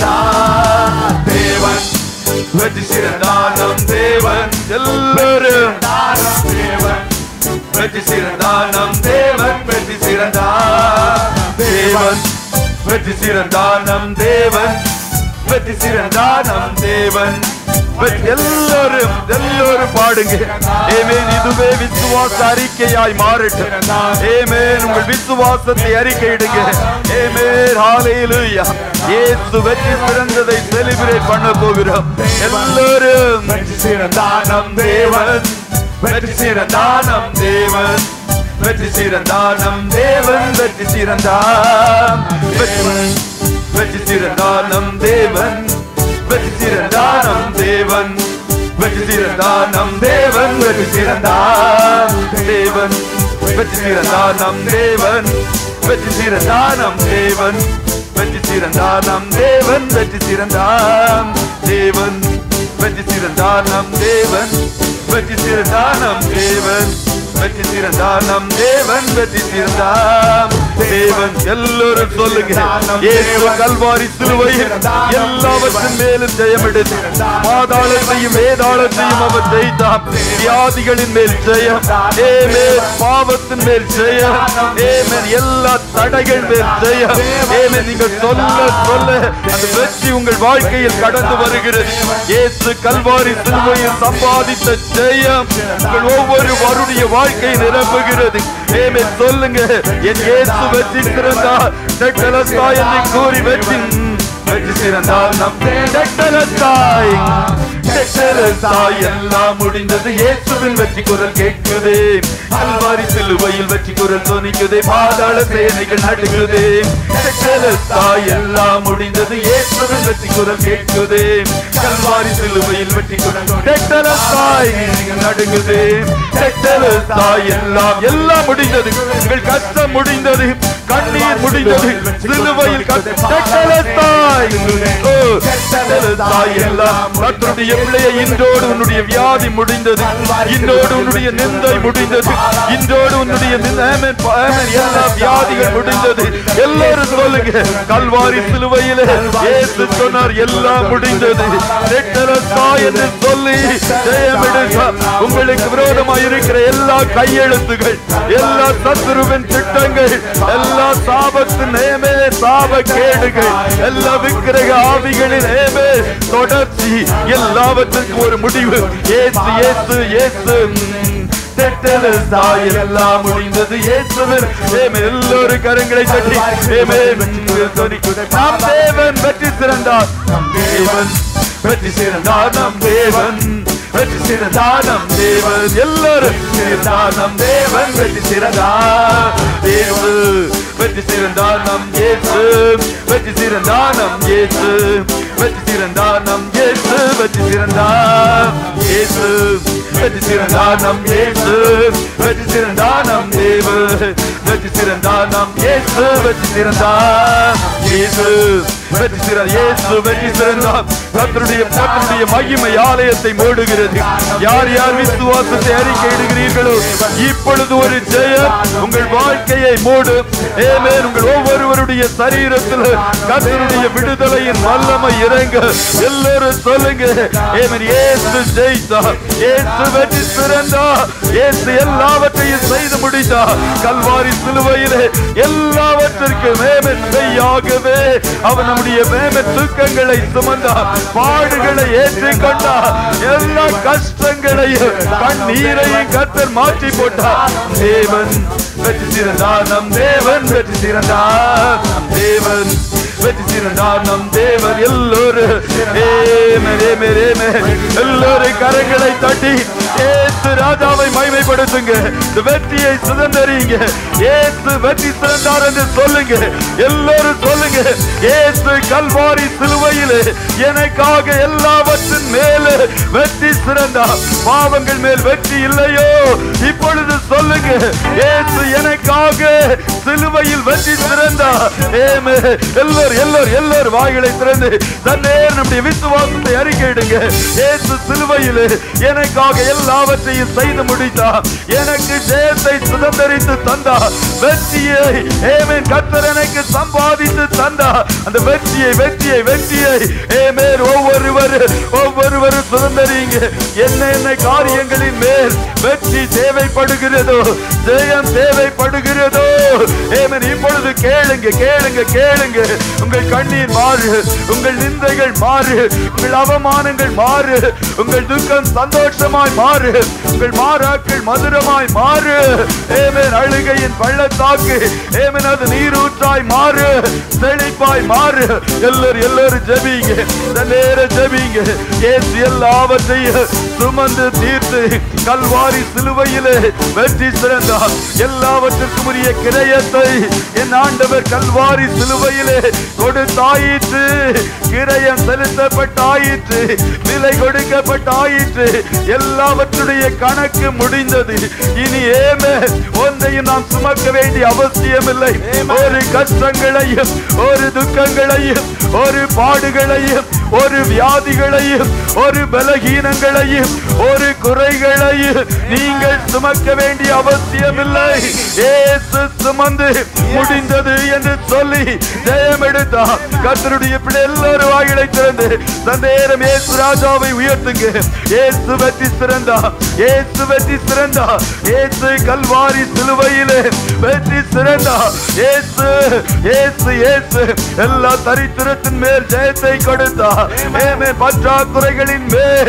சிறந்தார் தேவன் வெற்றி சிறந்தார் நம் தேவன் எல்லாரும் நம் தேவன் வெற்றி சிறந்தார் நம் தேவன் வெற்றி சிறந்தார் தேவன் வெற்றி சிறந்தார் நம் தேவன் வெற்றி சிறந்தார் நம் தேவன் வெற்றி- எல்லாரும் எல்லாரும் பாடுங்க ஏமேன் இதுவே விசுவாச அறிக்கையாய் மாறட்டும் ஏமேன் உங்கள் விசுவாசத்தை அறிக்கையிடுங்க ஏமேன் ஹalleluya இயேசு வெற்றி சிறந்ததை செலிப்ரேட் பண்ண போகிறோம் எல்லாரும் வெற்றி சிறந்தார் நம் தேவன் வெற்றி சிறந்தார் நம் தேவன் வெற்றி சிறந்தார் நம் தேவன் வெற்றி சிறந்தார் வெற்றி வெற்றி சிறந்தார் நம் தேவன் வெற்றி சிறந்தார் நம் தேவன் வெற்றி சிறந்தார் நம் தேவன் வெற்றி சிறந்தார் தேவன் வெற்றி சிறந்தார் நம் தேவன் வெற்றி சிறந்தார் நம் தேவன் வெற்றி சிறந்தார் நம் தேவன் வெற்றி சிறந்தார் தேவன் வெற்றி சிறந்தார் நம் தேவன் வெற்றி சிறந்தார் நம் தேவன் வெற்றி சிறந்தார் நம் தேவன் வெற்றி சிறந்தார் தேவன் எல்லோரும் சொல்லுங்க இயேசு கல்வாரி சிலுவையில் எல்லாவற்றின் மேலும் ஜெயம் எடுத்து பாதாளத்தையும் வேதாளத்தையும் அவர் ஜெயித்தார் வியாதிகளின் மேல் ஜெயம் ஏமேன் பாவத்தின் மேல் ஜெயம் ஏமேன் எல்லா தடைகள் மேல் ஜெயம் ஏமேன் நீங்கள் சொல்ல சொல்ல அந்த வெற்றி உங்கள் வாழ்க்கையில் கடந்து வருகிறது இயேசு கல்வாரி சிலுவையில் சம்பாதித்த ஜெயம் உங்கள் ஒவ்வொரு வருடைய வாழ்க்கை நிரம்புகிறது ஏமே சொல்லுங்க என் இயேசு வெற்றி சிறந்தார் டெட்டலஸ்தாய் என்று கூறி வெற்றி வெற்றி சிறந்தார் நம் டெட்டலஸ்தாய் டெட்டலஸ்தாய் எல்லாம் முடிந்தது இயேசுவின் வெற்றி குரல் கேட்குதே கல்வாரி சிலுவையில் வெற்றி குரல் துணிக்குதே பாதாள சேனைகள் நடுங்குதே டெட்டலஸ்தாய் எல்லாம் முடிந்தது இயேசுவின் வெற்றி குரல் கேட்குதே கல்வாரி சிலுவையில் வெற்றி குரல் டெட்டலஸ்தாய் நடுங்குதே டெட்டலஸ்தாய் எல்லாம் எல்லாம் முடிந்தது உங்கள் கஷ்டம் முடிந்தது கண்ணீர் முடிந்தது சிலுவையில் கஷ்ட- டெட்டலஸ்தாய் ஓ, டெட்டலஸ்தாய் எல்லாம் கர்த்தருடைய பிள்ளையை இன்றோடு உன்னுடைய வியாதி முடிந்தது இன்றோடு உன்னுடைய நிந்தை முடிந்தது இன்றோடு உன்னுடைய நிந்த- ஆமென், ஆமென், எல்லா வியாதிகள் முடிந்தது எல்லாரும் சொல்லுங்க கல்வாரி சிலுவையிலே இயேசு சொன்னார் எல்லாம் முடிந்தது டெட்டலஸ்தாய் என்று சொல்லி ஜெயமெடுத்தார் உங்களுக்கு விரோதமாக இருக்கிற எல்லா கையெழுத்துகள் எல்லா சத்துருவின் திட்டங்கள் எல்லா சாபத்தின் நேமே சாப கேடுகள் எல்லா விக்கிரக ஆவிகளின் நேமே தொடர்ச்சி எல்லாவற்றுக்கும் ஒரு முடிவு ஏசு ஏசு ஏசு தெட்டலசாய் எல்லாம் முடிந்தது இயேசுவின் ஏமே எல்லோரும் கரங்களை தட்டி ஏமே நாம் தேவன் வெற்றி சிறந்தார் நம் தேவன் வெற்றி சிறந்தார் நம் தேவன் வெற்றி சிறந்தார் நம் தேவன் எல்லாரும் சிறந்தார் நம் தேவன் வெற்றி சிறந்தார் தேவு வெற்றி சிறந்தார் நம் இயேசு வெற்றி சிறந்தார் நம் இயேசு வெற்றி சிறந்தார் நம் இயேசு வெற்றி சிறந்தார் இயேசு வெற்றி சிறந்தார் நம் இயேசு வெற்றி சிறந்தார் நம் தேவு வெற்றி சிறந்தார் நம் இயேசு வெற்றி சிறந்தார் இயேசு வெற்றி சிற இயேசு வெற்றி சிறந்தார் கர்த்தருடைய கர்த்தருடைய மகிமை ஆலயத்தை மூடுகிறது யார் யார் விசுவாசத்தை அறிக்கையிடுகிறீர்களோ இப்பொழுது ஒரு ஜெயம் உங்கள் வாழ்க்கையை மூடும் ஏமேன் உங்கள் ஒவ்வொருவருடைய சரீரத்தில் கர்த்தருடைய விடுதலையின் வல்லமை இறங்க எல்லாரும் சொல்லுங்க ஏமன் இயேசு ஜெயித்தார் இயேசு வெற்றி சிறந்தார் இயேசு எல்லாவற்றையும் செய்து முடித்தார் கல்வாரி சிலுவையிலே எல்லாவற்றிற்கும் மேமன் மெய்யாகவே அவர் நம்முடைய மேம துக்கங்களை சுமந்தார் பாடுகளை ஏற்றுக்கொண்டார் எல்லா கஷ்டங்களையும் கண்ணீரையும் கத்தர் மாற்றி போட்டார் தேவன் வெற்றி சிறந்தார் நம் தேவன் வெற்றி சிறந்தார் நம் தேவன் வெற்றி சிறந்தார் நம் தேவன் எல்லோரும் ஏமே ஏமே ஏமே எல்லோரும் கரங்களை தட்டி ஏசு ராஜாவை மகிமைப்படுத்துங்க இந்த வெற்றியை சுதந்தரிங்க ஏசு வெற்றி சிறந்தார் என்று சொல்லுங்க எல்லோரும் சொல்லுங்க ஏசு கல்வாரி சிலுவையில் எனக்காக எல்லாவற்றின் மேல வெற்றி சிறந்தார் பாவங்கள் மேல் வெற்றி இல்லையோ இப்பொழுது சொல்லுங்க ஏசு எனக்காக சிலுவையில் வெற்றி சிறந்தார் ஏமே எல்லோரும் எல்லோரும் எல்லோரும் வாய்களை திறந்து தன்னே நம்முடைய விசுவாசத்தை அறிக்கையிடுங்க ஏசு சிலுவையில் எனக்காக எல்லாவற்றையும் செய்து முடித்தார் எனக்கு ஜெயத்தை சுதந்தரித்து தந்தார் வெற்றியை ஏமேன் கர்த்தர் எனக்கு சம்பாதித்து தந்தார் அந்த வெற்றியை வெற்றியை வெற்றியை ஏமேன் ஒவ்வொருவர் ஒவ்வொருவர் சுதந்தரிங்க என்ன என்ன காரியங்களின் மேல் வெற்றி தேவைப்படுகிறதோ ஜெயம் தேவைப்படுகிறதோ ஏமேன் இப்பொழுது கேளுங்க கேளுங்க கேளுங்க உங்கள் கண்ணீர் மாறு உங்கள் நிந்தைகள் மாறு உங்கள் அவமானங்கள் மாறு உங்கள் துக்கம் சந்தோஷமாய் மாறு உங்கள் மாறாக்கள் மதுரமாய் மாறு ஏமேன் அழுகையின் பள்ளத்தாக்கு ஏமேன் அது நீரூற்றாய் மாறு செழிப்பாய் மாறு எல்லாரும் எல்லாரும் ஜெபிங்க இந்த நேர ஜெபிங்க ஏசு எல்லாவற்றையும் சுமந்து தீர்த்து கல்வாரி சிலுவையிலே வெற்றி சிறந்தார் எல்லாவற்றிற்கும் உரிய கிரயத்தை என் ஆண்டவர் கல்வாரி சிலுவையிலே கொடுத்தாயிற்று கிரயம் செலுத்தப்பட்டாயிற்று விலை கொடுக்கப்பட்டாயிற்று எல்லாவற்றுடைய கணக்கு முடிந்தது இனி ஏமே ஒன்றையும் நாம் சுமக்க வேண்டிய அவசியமில்லை ஒரு கஷ்டங்களையும் ஒரு துக்கங்களையும் ஒரு பாடுகளையும் ஒரு வியாதிகளையும் ஒரு பலகீனங்களையும் ஒரு குறைகளையும் நீங்கள் சுமக்க வேண்டிய அவசியமில்லை ஏசு சுமந்து முடிந்தது என்று சொல்லி ஜெயம் எடுத்தார் கர்த்தருடைய பிள்ளை எல்லாரும் வாயிலை திறந்து தந்தேரம் ஏசு ராஜாவை உயர்த்துங்க ஏசு வெற்றி சிறந்தா ஏசு வெற்றி சிறந்தா ஏசு கல்வாரி சிலுவையிலே வெற்றி சிறந்தா ஏசு ஏசு ஏசு எல்லா தரித்திரத்தின் மேல் ஜெயத்தை கொடுத்தா ஏமே பற்றாக்குறைகளின் மேல்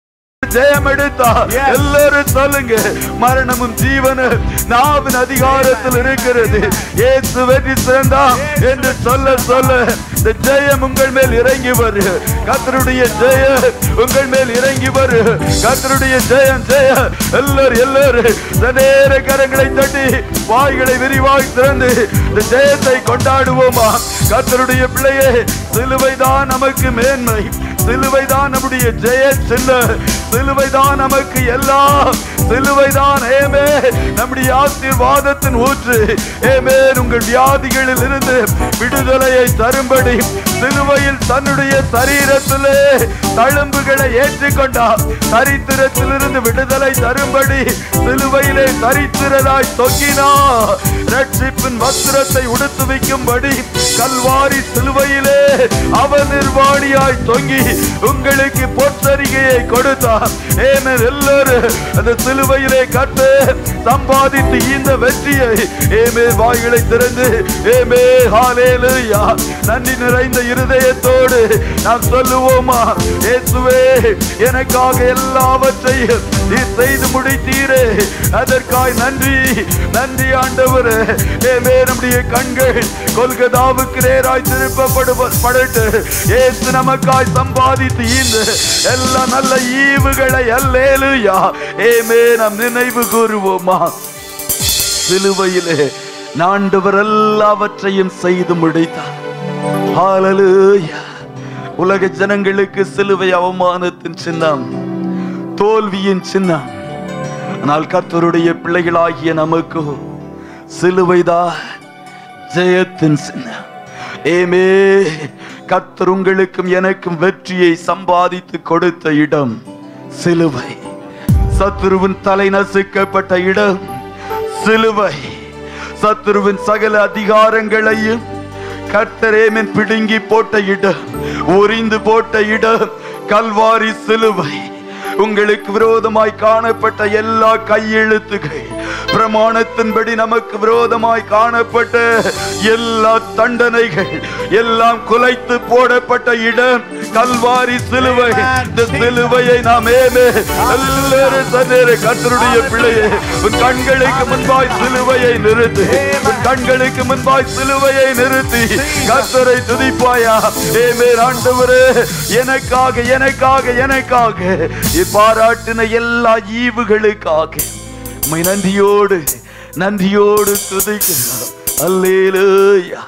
ஜெயம் எடுத்தா எல்லாரும் சொல்லுங்க மரணமும் ஜீவனு நாவின் அதிகாரத்தில் இருக்கிறது ஏசு வெற்றி சிறந்தா என்று சொல்ல சொல்ல இந்த ஜெயம் உங்கள் மேல் இறங்கி வரு கத்தருடைய ஜெய உங்கள் மேல் இறங்கி வரு கத்தருடைய ஜெயம் ஜெய எல்லாரும் எல்லாரும் இந்த நேர கரங்களை தட்டி வாய்களை விரிவாய் திறந்து இந்த ஜெயத்தை கொண்டாடுவோமா கத்தருடைய பிள்ளையே சிலுவைதான் நமக்கு மேன்மை சிலுவைதான் நம்முடைய ஜெய சின்ன சிலுவைதான் நமக்கு எல்லாம் சிலுவைதான் ஏமே நம்முடைய ஆசீர்வாதத்தின் ஊற்று ஏமே உங்கள் வியாதிகளில் இருந்து விடுதலையை தரும்படி சிலுவையில் தன்னுடைய சரீரத்திலே தழும்புகளை ஏற்றுக்கொண்டார் தரித்திரத்திலிருந்து விடுதலை தரும்படி சிலுவையிலே தரித்திரராய் தொங்கினார் ரட்சிப்பின் வஸ்திரத்தை உடுத்துவிக்கும்படி கல்வாரி சிலுவையிலே அவர் நிர்வாணியாய் தொங்கி உங்களுக்கு பொற்றறிகையை கொடுத்தார் ஏனர் எல்லாரும் அந்த சிலுவையிலே கட்டு சம்பாதித்து இந்த வெற்றியை ஏமே வாய்களை திறந்து ஏமே ஹாலேலுயா நன்றி நிறைந்த இருதயத்தோடு நாம் சொல்லுவோமா இயேசுவே எனக்காக எல்லாவற்றையும் நீர் செய்து முடித்தீரே அதற்காய் நன்றி நன்றி ஆண்டவரே ஏமே நம்முடைய கண்கள் கொல்கதாவுக்கு நேராய் திருப்பப்படுவ படட்டு ஏசு நமக்காய் சம்பாதித்து இந்த எல்லா நல்ல ஈவுகளை அல்லேலுயா ஏமே நாம் நினைவு கூறுவோமா சிலுவையிலே நாண்டவர் எல்லாவற்றையும் செய்து முடித்தார் ஹalleluya உலக ஜனங்களுக்கு சிலுவை அவமானத்தின் சின்னம் தோல்வியின் சின்னம் ஆனால் கர்த்தருடைய பிள்ளைகளாகிய நமக்கு சிலுவைதான் ஜெயத்தின் சின்னம் ஏமே கர்த்தர் உங்களுக்கும் எனக்கும் வெற்றியை சம்பாதித்து கொடுத்த இடம் சிலுவை சத்துருவின் தலை நசுக்கப்பட்ட இடம் சிலுவை சத்துருவின் சகல அதிகாரங்களையும் கர்த்தரேமன் பிடுங்கி போட்ட இடம் உரிந்து போட்ட இடம் கல்வாரி சிலுவை உங்களுக்கு விரோதமாய் காணப்பட்ட எல்லா கையெழுத்துகள் பிரமாணத்தின்படி நமக்கு விரோதமாய் காணப்பட்ட எல்லா தண்டனைகள் எல்லாம் குலைத்து போடப்பட்ட இடம் கல்வாரி சிலுவை இந்த சிலுவையை நாம் ஏமே எல்லாரும் சன்னேறு கர்த்தருடைய பிள்ளையே உன் கண்களுக்கு முன்பாய் சிலுவையை நிறுத்து உன் கண்களுக்கு முன்பாய் சிலுவையை நிறுத்தி கர்த்தரை துதிப்பாயா ஏமே ஆண்டவரே எனக்காக எனக்காக எனக்காக பாராட்டின எல்லா ஈவுகளுக்காக உம்மை நன்றியோடு நன்றியோடு துதிக்கிறோம் அல்லேலூயா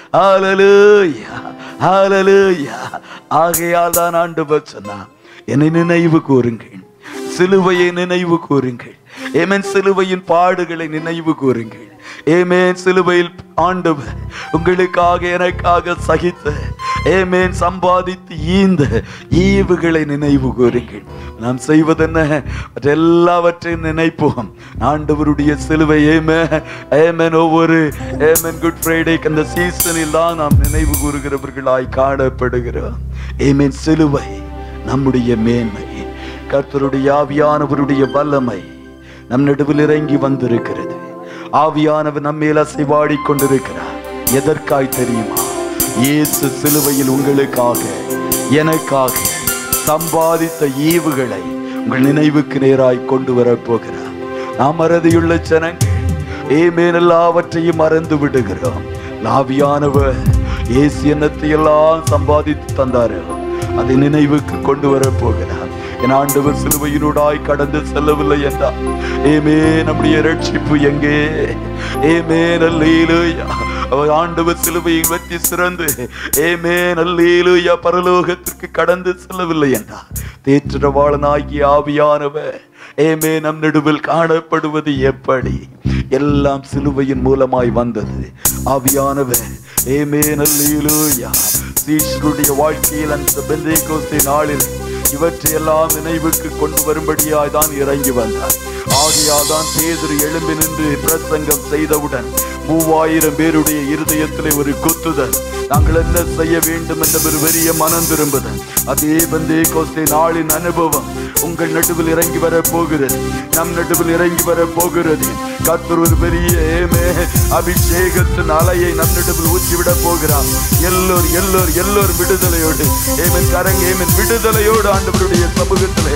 ஹalleluya ஹalleluya ஆகையால் தான் ஆண்டவர் சொன்னார் என்னை நினைவு கூறுங்கள் சிலுவையை நினைவு கூறுங்கள் ஏமேன் சிலுவையின் பாடுகளை நினைவு கூறுங்கள் ஏமேன் சிலுவையில் ஆண்டவர் உங்களுக்காக எனக்காக சகித்த ஏமேன் சம்பாதித்து ஈந்த ஈவுகளை நினைவு கூறுங்கள் நாம் செய்வதென்ன மற்ற எல்லாவற்றையும் நினைப்போம் ஆண்டவருடைய சிலுவை ஏமே ஏமேன் ஒவ்வொரு ஏமேன் குட் ஃப்ரைடேக்கு அந்த சீசனில் தான் நாம் நினைவு கூறுகிறவர்களாய் காணப்படுகிறோம் ஏமேன் சிலுவை நம்முடைய மேன்மை கர்த்தருடைய ஆவியானவருடைய வல்லமை நம் நடுவில் இறங்கி வந்திருக்கிறது ஆவியானவர் நம்மேல் அசைவாடி கொண்டிருக்கிறார் எதற்காய் தெரியுமா இயேசு சிலுவையில் உங்களுக்காக எனக்காக சம்பாதித்த ஈவுகளை உங்கள் நினைவுக்கு நேராய் கொண்டு வரப் போகிறார் நாம் மறதியுள்ள ஜனங்கள் ஏமேன் எல்லாவற்றையும் மறந்து விடுகிறோம் ஆவியானவர் இயேசு எண்ணத்தை எல்லாம் சம்பாதித்து தந்தாரு அதை நினைவுக்கு கொண்டு வரப் போகிறார் என் ஆண்டவர் சிலுவையினூடாய் கடந்து செல்லவில்லை என்றார் ஏமே நம்முடைய ரட்சிப்பு எங்கே ஏமே நல்லேலூயா அவர் ஆண்டவர் சிலுவையில் வெற்றி சிறந்து ஏமே நல்லேலூயா பரலோகத்திற்கு கடந்து செல்லவில்லை என்றார் தேற்றவாளனாகிய ஆவியானவர் ஏமே நம் நடுவில் காணப்படுவது எப்படி எல்லாம் சிலுவையின் மூலமாய் வந்தது ஆவியானவர் ஏமே நல்லேலூயா சீஷருடைய வாழ்க்கையில் அந்த பெந்தேகோஸ்தே நாளில் இவற்றையெல்லாம் நினைவுக்கு கொண்டு வரும்படியாய் தான் இறங்கி வந்தார் ஆகையால் தான் பேதுரு எழும்பி நின்று பிரசங்கம் செய்தவுடன் மூவாயிரம் பேருடைய இருதயத்திலே ஒரு குத்துதல் நாங்கள் என்ன செய்ய வேண்டும் என்ற ஒரு பெரிய மனம் திரும்புதல் அதே பந்தே கோஸ்தே நாளின் அனுபவம் உங்கள் நடுவில் இறங்கி வர போகிறது நம் நடுவில் இறங்கி வர போகிறது கர்த்தர் ஒரு பெரிய ஏமே அபிஷேகத்தின் அலையை நம் நடுவில் ஊற்றிவிட போகிறார் எல்லோர் எல்லோர் எல்லோர் விடுதலையோடு ஏமன் கரங்க ஏமன் விடுதலையோடு ஆண்டவருடைய சமூகத்திலே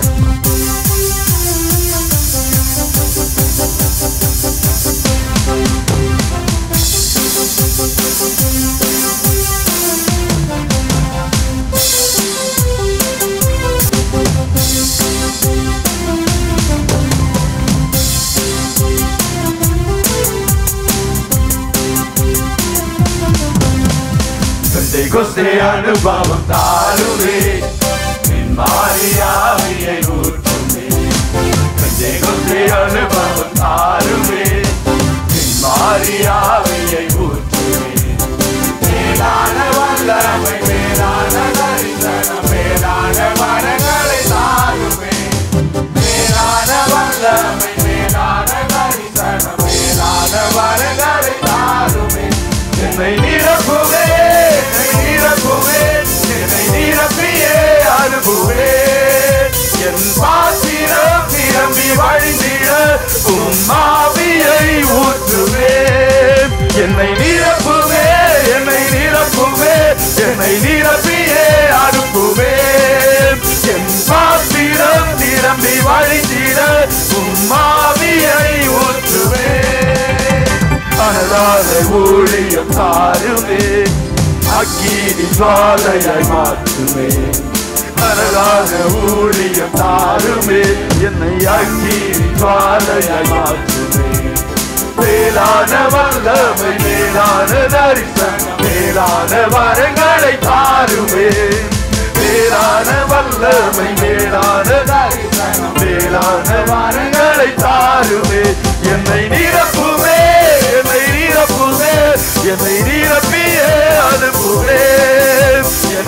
பெந்தேகோஸ்தே அனுபவம் தாருமே என் மாரியாவியை ஊற்றுமே பெந்தேகோஸ்தே அனுபவம் தாருமே என் மாரியாவியை ஊற்றுமே மேலான வல்லமை மேலான தரிசனம் மேலான வரங்களை தாருமே மேலான வல்லமை மேலான தரிசனம் மேலான வரங்களை தாருமே என்னை நிரப்புவே என்னை நிரப்புவே என்னை நிரப்பியே அனுப்புவே என் பாத்திரம் நிரம்பி வழிந்திட உம்மாவியை ஊற்றுவே என்னை நிரப்புவே என்னை நிரப்புவே என்னை நிரப்பியே அனுப்புவே என் பாத்திரம் நிரம்பி வழிந்திட உம்மாவியை ஊற்றுவே அனலாத ஊழியம் தாருமே அக்கினி ஜுவாலையாய் மாற்றுமே அனலாத ஊழியம் தாருமே என்னை அக்கினி ஜுவாலையாய் மாற்றுமே மேலான வல்லமை மேலான தரிசனம் மேலான வரங்களை தாருமே மேலான வல்லமை மேலான தரிசனம் மேலான வரங்களை தாருமே என்னை நிரப்புமே என்னை நிரப்புமே என்னை நிரப்பியே அனுப்புவே என்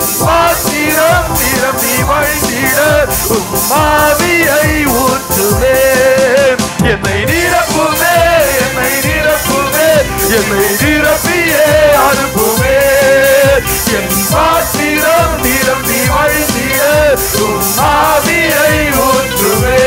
உம்மாவியை ஊற்றுவே என்னை நிரப்புவே என்னை நிரப்புவே என்னை நிரப்பியே அனுப்புவே என் பாத்திரம் நிரம்பி வழிந்திட உம்மாவியை ஊற்றுவே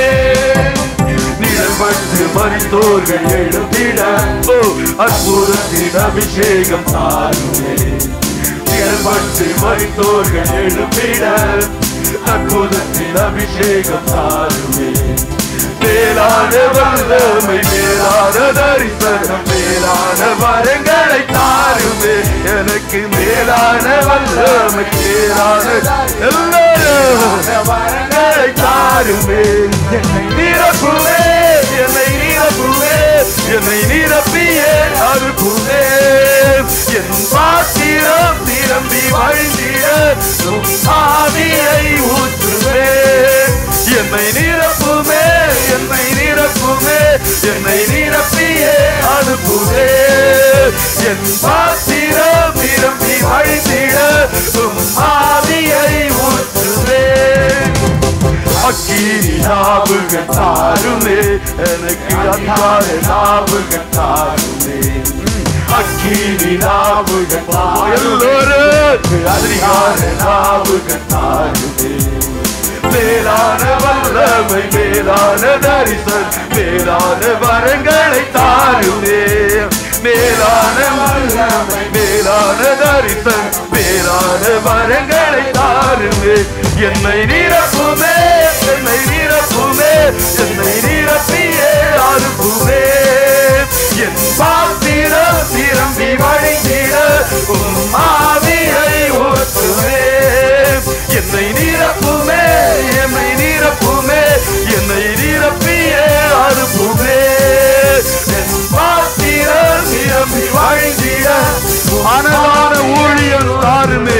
நிழல்பட்டு மறித்தோர்கள் எழுந்திட ஓ அற்புதத்தின் அபிஷேகம் தாருமே நிழல்பட்டு மறித்தோர்கள் எழுப்பிட அற்புதத்தின் அபிஷேகம் தாருமே மேலான வல்லமை மேலான தரிசனம் மேலான வரங்களை தாருமே எனக்கு மேலான வல்லமை மேலான எல்லாரும் வரங்களை தாருமே என்னை நிரப்புவே என்னை நிரப்புவே என்னை நிரப்பியே அனுப்புவே என் பாத்திரம் நிரம்பி வழிந்திட உம் ஆவியை ஊற்றுவே என்னை நிரப்புமே என்னை நிரப்புமே என்னை நிரப்பியே அனுப்புவே என் பாத்திரம் நிரம்பி வழிந்திட உம் ஆவியை ஊற்றுவே அக்கீரி ஞாபகம் தாருமே எனக்கு அதிகார ஞாபகம் தாருமே அக்கீரி ஞாபகம் எல்லோரும் அதிகார ஞாபகம் தாருமே மேலான வல்லமை மேலான தரிசன் மேலான வரங்களை தாருமே மேலான வல்லமை மேலான தரிசன் மேலான வரங்களை தாருமே என்னை நிரப்புமே என்னை நிரப்புமே என்னை நிரப்பியே அனுப்புமே என் பாத்திரம் நிரம்பி வழிந்திட உம் ஆவியை ஊற்றுவே என்னை நிரப்புமே என்னை நிரப்புமே என்னை நிரப்பியே அனுப்புமே என் பாத்திரம் நிரம்பி வழிந்திட அனலான ஊழியம் தாருமே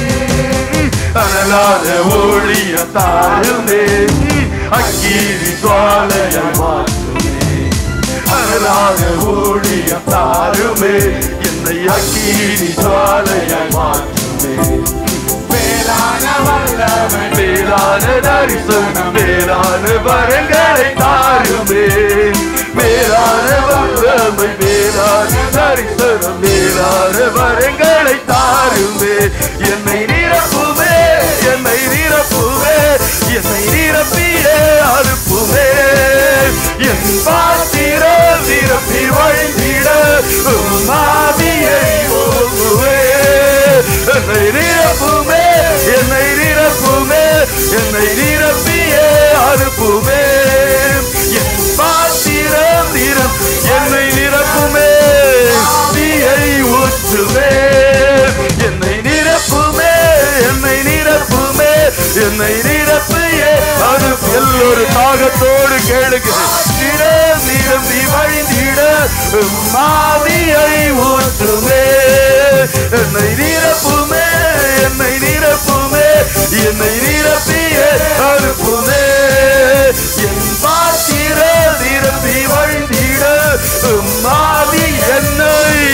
அனலான ஊழியம் தாருமே அக்கீரி சுவாலையை மாற்றுமே அனலான ஊழியம் தாருமே என்னை அக்கீரி சுவாலையை மாற்றுமே மேலான வல்லமை மேலான தரிசனம் மேலான வரங்களை தாருமே மேலான வல்லமை மேலான தரிசனம் மேலான வரங்களை தாருமே என்னை நிரப்புமே என்னை நிரப்புமே என்னை நிரப்பியே அனுப்புமே என் பாத்திரம் நிரப்பி வழிந்திட உம் ஆவியை ஓங்குவே என்னை நிரப்புமே என்னை நிரப்புமே என்னை நிரப்பியே அனுப்புமே என் பாத்திரம் நிரம் என்னை நிரப்புமே தீயை ஊற்றுமே என்னை நிரப்புமே என்னை நிரப்புமே என்னை நிரப்பியே அனுப்பு எல்லோரும் தாகத்தோடு கேளுங்க நிறம் நிரம்பி வழிந்திட மாவியை ஊற்றுமே என்னை நிரப்புமே என்னை நிரப்புமே என்னை நிரப்பியே அனுப்புமே என் பாத்திர நிரப்பி வழிந்திட மாவி என்னை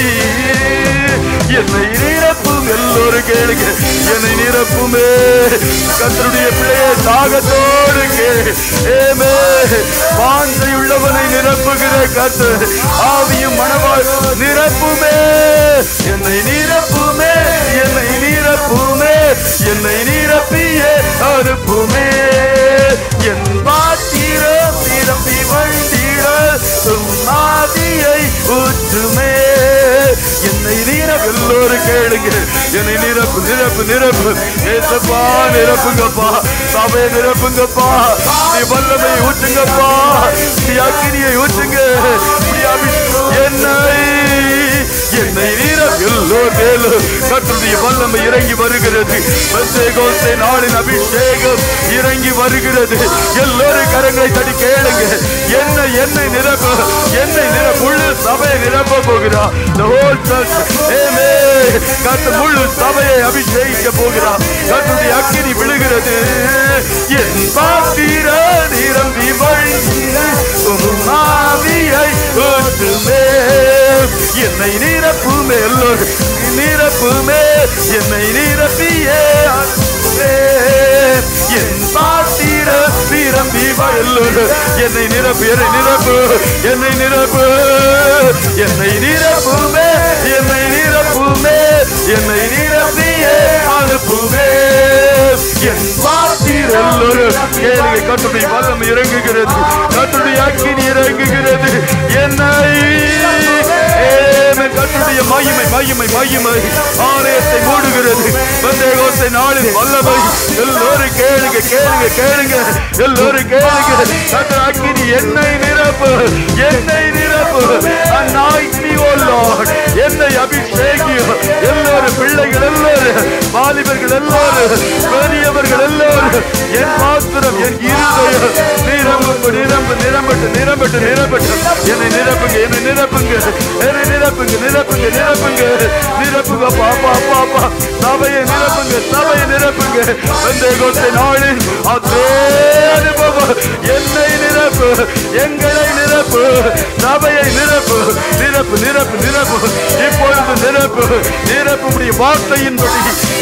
என்னை நிரப்பும் எல்லோரும் கேளுங்க என்னை நிரப்புமே கத்தருடைய பிள்ளையை தாகத்தோடு கேளு ஏமே வாஞ்சை உள்ளவனை நிரப்புகிற கத்து ஆவியும் மனவாள் நிரப்புமே என்னை நிரப்புமே என்னை நிரப்புமே என்னை நிரப்பியே அனுப்புமே என் பாத்திரம் நிரப்பி வழிந்திட உம் ஆவியை ஊற்றுமே என்னை நிரப்பு எல்லோரும் கேளுங்க என்னை நிரப்பு நிரப்பு நிரப்பு ஏசப்பா நிரப்புங்கப்பா சபையை நிரப்புங்கப்பா நீ வல்லமை ஊற்றுங்கப்பா நீ அக்கினியை ஊற்றுங்க நீ அபிஷேகம் என்னை என்னை நிரப்பு எல்லோர் மேலும் கற்றுடைய வல்லமை இறங்கி வருகிறது பெந்தேகோஸ்தே நாளின் அபிஷேகம் இறங்கி வருகிறது எல்லோரும் கரங்களை தடி கேளுங்க என்ன என்னை நிரப்ப என்னை நிரப்ப முழு சபையை நிரப்ப போகிறார் The whole church. Amen. கர்த்தர் முழு சபையை அபிஷேகிக்க போகிறார் கர்த்தருடைய அக்கினி விழுகிறது என் பாத்திர நிரம்பி வழிகிற உம் ஆவியை ஊற்றுமே என்னை நிரப்புமே எல்லோரும் நிரப்புமே என்னை நிரப்பியே அனுப்புமே. என் பாத்திர எல்லோரும் என்னை நிரப்பு என்னை நிரப்பு என்னை நிரப்பு என்னை நிரப்புமே என்னை நிரப்புமே என்னை நிரப்பியே அனுப்புமே என் வார்த்தையில் எல்லோரும் கேளுங்க கத்துடைய வல்லம் இறங்குகிறது கத்துடைய அக்கினி இறங்குகிறது என்னை ஏமே கத்துடைய மகிமை மகிமை மகிமை ஆலயத்தை மூடுகிறது பந்தேகோத்தை நாளின் வல்லமை எல்லோரும் கேளுங்க கேளுங்க கேளுங்க எல்லோரும் கேளுங்க கத்தர் அக்கினி என்னை நிரப்பு என்னை நிரப்பு அந்நாய்க்கு ஓ லார்ட் என்னை அபிஷேகியும் எல்லோரும் பிள்ளைகள் எல்லோரும் வாலிபர்கள் எல்லோரும் பெரியவர்கள் எல்லோரும் என் பாத்திரம் என் இருதயம் நிரம்பு நிரம்பு நிரம்பட்டு நிரம்பட்டு நிரம்பட்டு என்னை நிரப்புங்க என்னை நிரப்புங்க என்னை நிரப்புங்க நிரப்புங்க நிரப்புங்க நிரப்புங்க பாப்பா பாப்பா சபையை நிரப்புங்க சபையை நிரப்புங்க அந்த கொட்டை நாளின் அதே அனுபவம் என்னை நிரப்பு எங்களை நிரப்பு சபையை நிரப்பு நிரப்பு நிரப்பு நிரப்பு இப்பொழுது நிரப்பு நிரப்பு உடைய வார்த்தையின்படி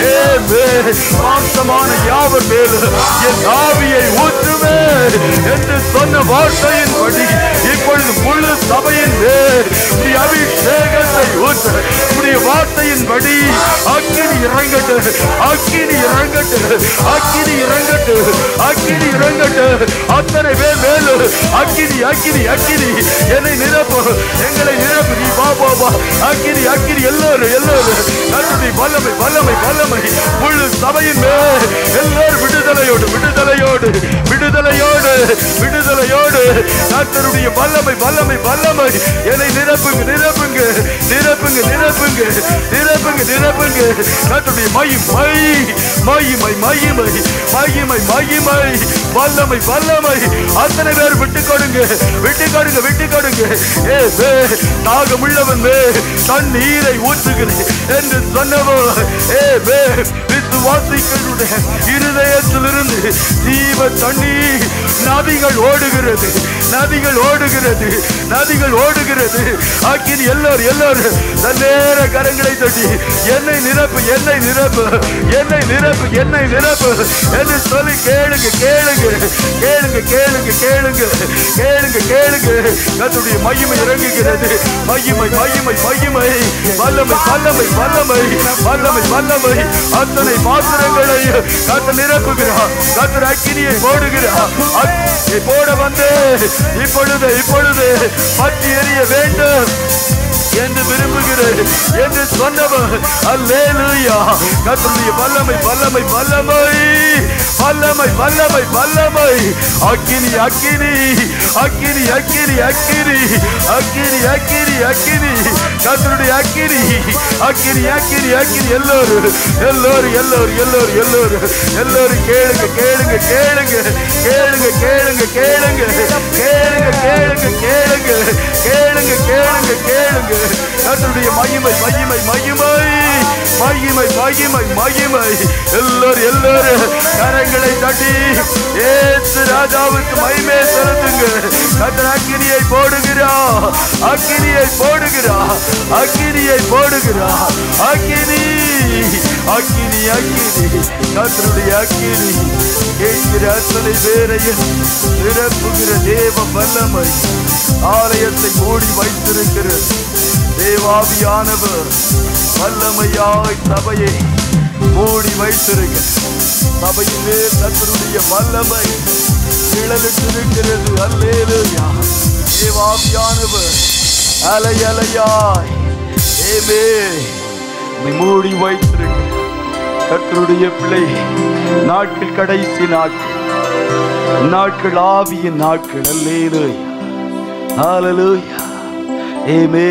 ஏமே மாம்சமான யாவர் மேல் என் ஆவியை ஊற்றுவே என்று சொன்ன வார்த்தையின்படி இப்பொழுது முழு சபையின் மேல் உடைய அபிஷேகத்தை ஊற்ற உடைய வார்த்தையின்படி அக்கினி இறங்கட்டு அக்கினி இறங்கட்டு அக்கினி இறங்கட்டு அக்கினி இறங்கட்டு அத்தனை பேர் மேலு அக்கினி அக்கினி அக்கினி என்னை நிரப்பு எங்களை நிரப்பு நீ வா வா வா அக்கினி அக்கினி எல்லோரும் எல்லோரும் கர்த்தருடைய வல்லமை வல்லமை வல்லமை முழு சபையின் மேல் எல்லோரும் விடுதலையோடு விடுதலையோடு விடுதலையோடு விடுதலையோடு கர்த்தருடைய வல்லமை வல்லமை வல்லமை என்னை நிரப்புங்க நிரப்புங்க நிரப்புங்க நிரப்புங்க நிரப்புங்க நிரப்புங்க கர்த்தருடைய மகிமை மகிமை மகிமை மகிமை மகிமை வல்லமை வல்லமை அத்தனை பேர் விட்டு கொடுங்க விட்டு கொடுங்க விட்டு கொடுங்க ஏ வே தாகம் உள்ளவன் வே தண்ணீரை ஊற்றுகிறேன் என்று சொன்னவோ ஏ வே விசுவாசிகளுடைய இருதயத்திலிருந்து ஜீவ தண்ணீர் நதிகள் ஓடுகிறது நதிகள் ஓடுகிறது நதிகள் ஓடுகிறது ஆக்கின் எல்லோரும் எல்லோரும் தன்னேர கரங்களை தட்டி என்னை நிரப்பு என்னை நிரப்பு என்னை நிரப்பு என்னை நிரப்பு என்று சொல்லி கேளுங்க கேளுங்க கேளுங்க கேளுங்க கேளுங்க கேளுங்க கேளுங்க கத்துடைய மகிமை இறங்குகிறது மகிமை மகிமை மகிமை வல்லமை வல்லமை வல்லமை வல்லமை வல்லமை அத்தனை பாத்திரங்களை கத்த நிரப்புகிறார் கத்தர் அக்கினியை போடுகிறார் அக்கினியை போட வந்து இப்பொழுது இப்பொழுது பற்றி எறிய வேண்டும் என்று விரும்புகிறேன் என்று சொன்னவர் அல்லேலூயா கர்த்தருடைய வல்லமை வல்லமை வல்லமை வல்லமை வல்லமை வல்லமை அக்கினி அக்கினி அக்கினி அக்கினி அக்கினி அக்கினி அக்கினி அக்கினி கர்த்தருடைய அக்கினி அக்கினி அக்கினி அக்கினி எல்லோரும் எல்லோரும் எல்லோரும் எல்லோரும் எல்லோரும் எல்லோரும் கேளுங்க கேளுங்க கேளுங்க கேளுங்க கேளுங்க கேளுங்க கேளுங்க கேளுங்க கேளுங்க கேளுங்க கேளுங்க கேளுங்க கர்த்தருடைய மகிமை மகிமை மகிமை மகிமை மகிமை மகிமை எல்லோரும் எல்லோரும் கரங்களை தட்டி ஏசு ராஜாவுக்கு மகிமை செலுத்துங்க கர்த்தர் அக்கினியை போடுகிறா அக்கினியை போடுகிறா அக்கினியை போடுகிறா அக்கினி அக்கினி அக்கினி கர்த்தருடைய அக்கினி கேட்கிற அத்தனை பேரையும் நிரப்புகிற தேவ வல்லமை ஆலயத்தை மூடி வைத்திருக்கிறது தேவாவியானவர் வல்லமையாய் சபையை மூடி வைத்திருக்க சபையின் மேல் கர்த்தருடைய வல்லமை நிழலிட்டிருக்கிறது அல்லேலூயா தேவாவியானவர் அலை அலையாய் ஏமே உம்மை மூடி வைத்திருக்க கர்த்தருடைய பிள்ளை நாட்கள் கடைசி நாட்கள் நாட்கள் ஆவியின் நாட்கள் அல்லேலூயா ஹalleluya ஏமே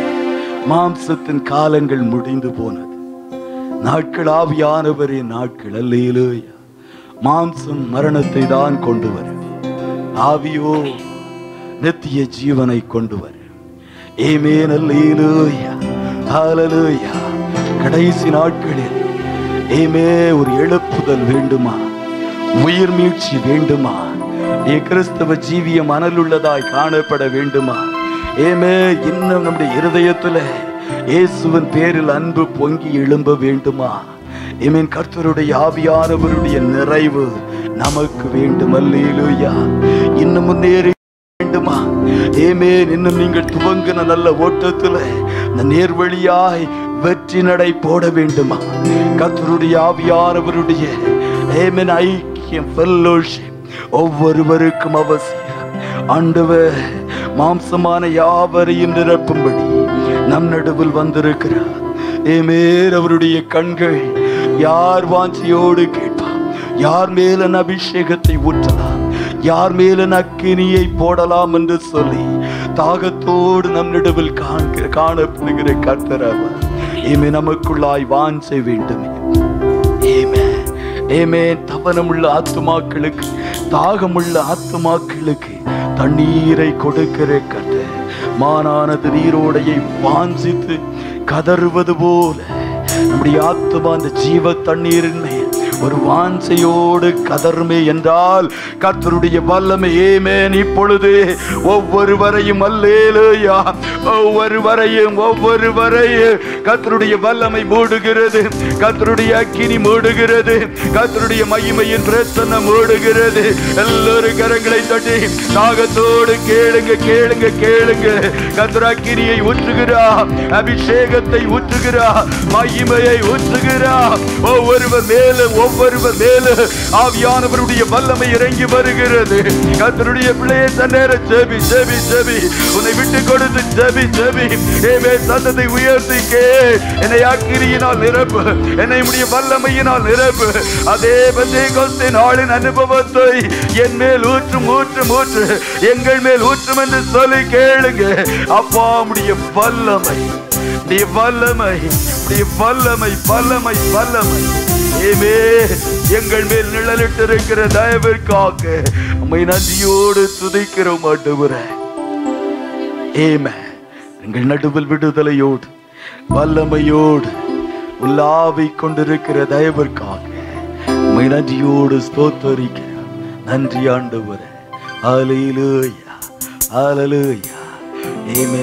மாம்சத்தின் காலங்கள் முடிந்து போனது நாட்கள் ஆவியானவரின் நாட்கள் அல்லேலூயா மாம்சம் மரணத்தை தான் கொண்டு வரும் ஆவியோ நித்திய ஜீவனை கொண்டு வரும் ஏமே அல்லேலூயா ஹalleluya கடைசி நாட்களில் ஏமே ஒரு எழுப்புதல் வேண்டுமா உயிர் மீட்சி வேண்டுமா ஏ கிறிஸ்தவ ஜீவியம் அனலுள்ளதாய் காணப்பட வேண்டுமா ஏமே இன்னும் நம்முடைய இருதயத்துல இயேசுவின் பேரில் அன்பு பொங்கி எழும்ப வேண்டுமா ஏமேன் கர்த்தருடைய ஆவியானவருடைய நிறைவு நமக்கு வேண்டும் அல்லேலூயா இன்னும் முன்னேறி வேண்டுமா ஏமேன் இன்னும் நீங்கள் துவங்கின நல்ல ஓட்டத்துல இந்த நேர்வழியாய் வெற்றி நடை போட வேண்டுமா கர்த்தருடைய ஆவியானவருடைய ஏமேன் ஐக்கியம் fellowship ஒவ்வொருவருக்கும் அவசியம் ஆண்டவர் மாம்சமான யாவரையும் நிரப்பும்படி நம் நடுவில் வந்திருக்கிறார் ஏமேர் அவருடைய கண்கள் யார் வாஞ்சியோடு கேட்பார் யார் மேலன் அபிஷேகத்தை ஊற்றலாம் யார் மேலன் அக்கினியை போடலாம் என்று சொல்லி தாகத்தோடு நம் நடுவில் காண்கிற காணப்படுகிற கர்த்தர் அவர் ஏமே நமக்குள்ளாய் வாஞ்சை வேண்டுமே ஏமே ஏமே தவனமுள்ள ஆத்துமாக்களுக்கு தாகமுள்ள ஆத்துமாக்களுக்கு தண்ணீரை கொடுக்கிற கட்ட மானானது நீரோடையை வாஞ்சித்து கதறுவது போல நம்முடைய ஆத்துமா அந்த ஜீவ தண்ணீரின் மேல் ஒரு வாஞ்சையோடு கதறுமே என்றால் கர்த்தருடைய வல்லமை ஏமேன் இப்பொழுது ஒவ்வொருவரையும் அல்லேலூயா ஒவ்வொருவரையும் ஒவ்வொருவரையும் கர்த்தருடைய வல்லமை மூடுகிறது கர்த்தருடைய அக்கினி மூடுகிறது கர்த்தருடைய மகிமையின் பிரசன்னம் மூடுகிறது எல்லோரும் கரங்களை தட்டி தாகத்தோடு கேளுங்க கேளுங்க கேளுங்க கர்த்தர் அக்கினியை ஊற்றுகிறா அபிஷேகத்தை ஊற்றுகிறா மகிமையை ஊற்றுகிறா ஒவ்வொருவர் மேலும் ஒவ்வொருவர் மேலும் ஆவியானவருடைய வல்லமை இறங்கி வருகிறது கர்த்தருடைய பிள்ளையை தன்னேர ஜெபி ஜெபி ஜெபி உன்னை விட்டு கொடுத்து ஜெபி ஜெபி ஏமே சத்தத்தை உயர்த்தி கே என்னை அக்கிரியினால் நிரப்பு என்னை உடைய வல்லமையினால் நிரப்பு அதே பந்தே கொஸ்தே நாளின் அனுபவத்தை என் மேல் ஊற்றும் ஊற்றும் ஊற்று எங்கள் மேல் ஊற்றும் என்று சொல்லி கேளுங்க அப்பா உடைய வல்லமை உடைய வல்லமை உடைய வல்லமை வல்லமை வல்லமை ஏமே எங்கள் மேல் நிழலிட்டு இருக்கிற தயவிற்காக உம்மை நன்றியோடு துதிக்கிறோம் ஆண்டவரே ஏமே எங்கள் நடுவில் விடுதலையோடு வல்லமையோடு உலாவிக் கொண்டிருக்கிற தயவிற்காக உம்மை நன்றியோடு ஸ்தோத்தரிக்கிறோம் நன்றி ஆண்டவரே அலையிலூயா அலலூயா ஏமே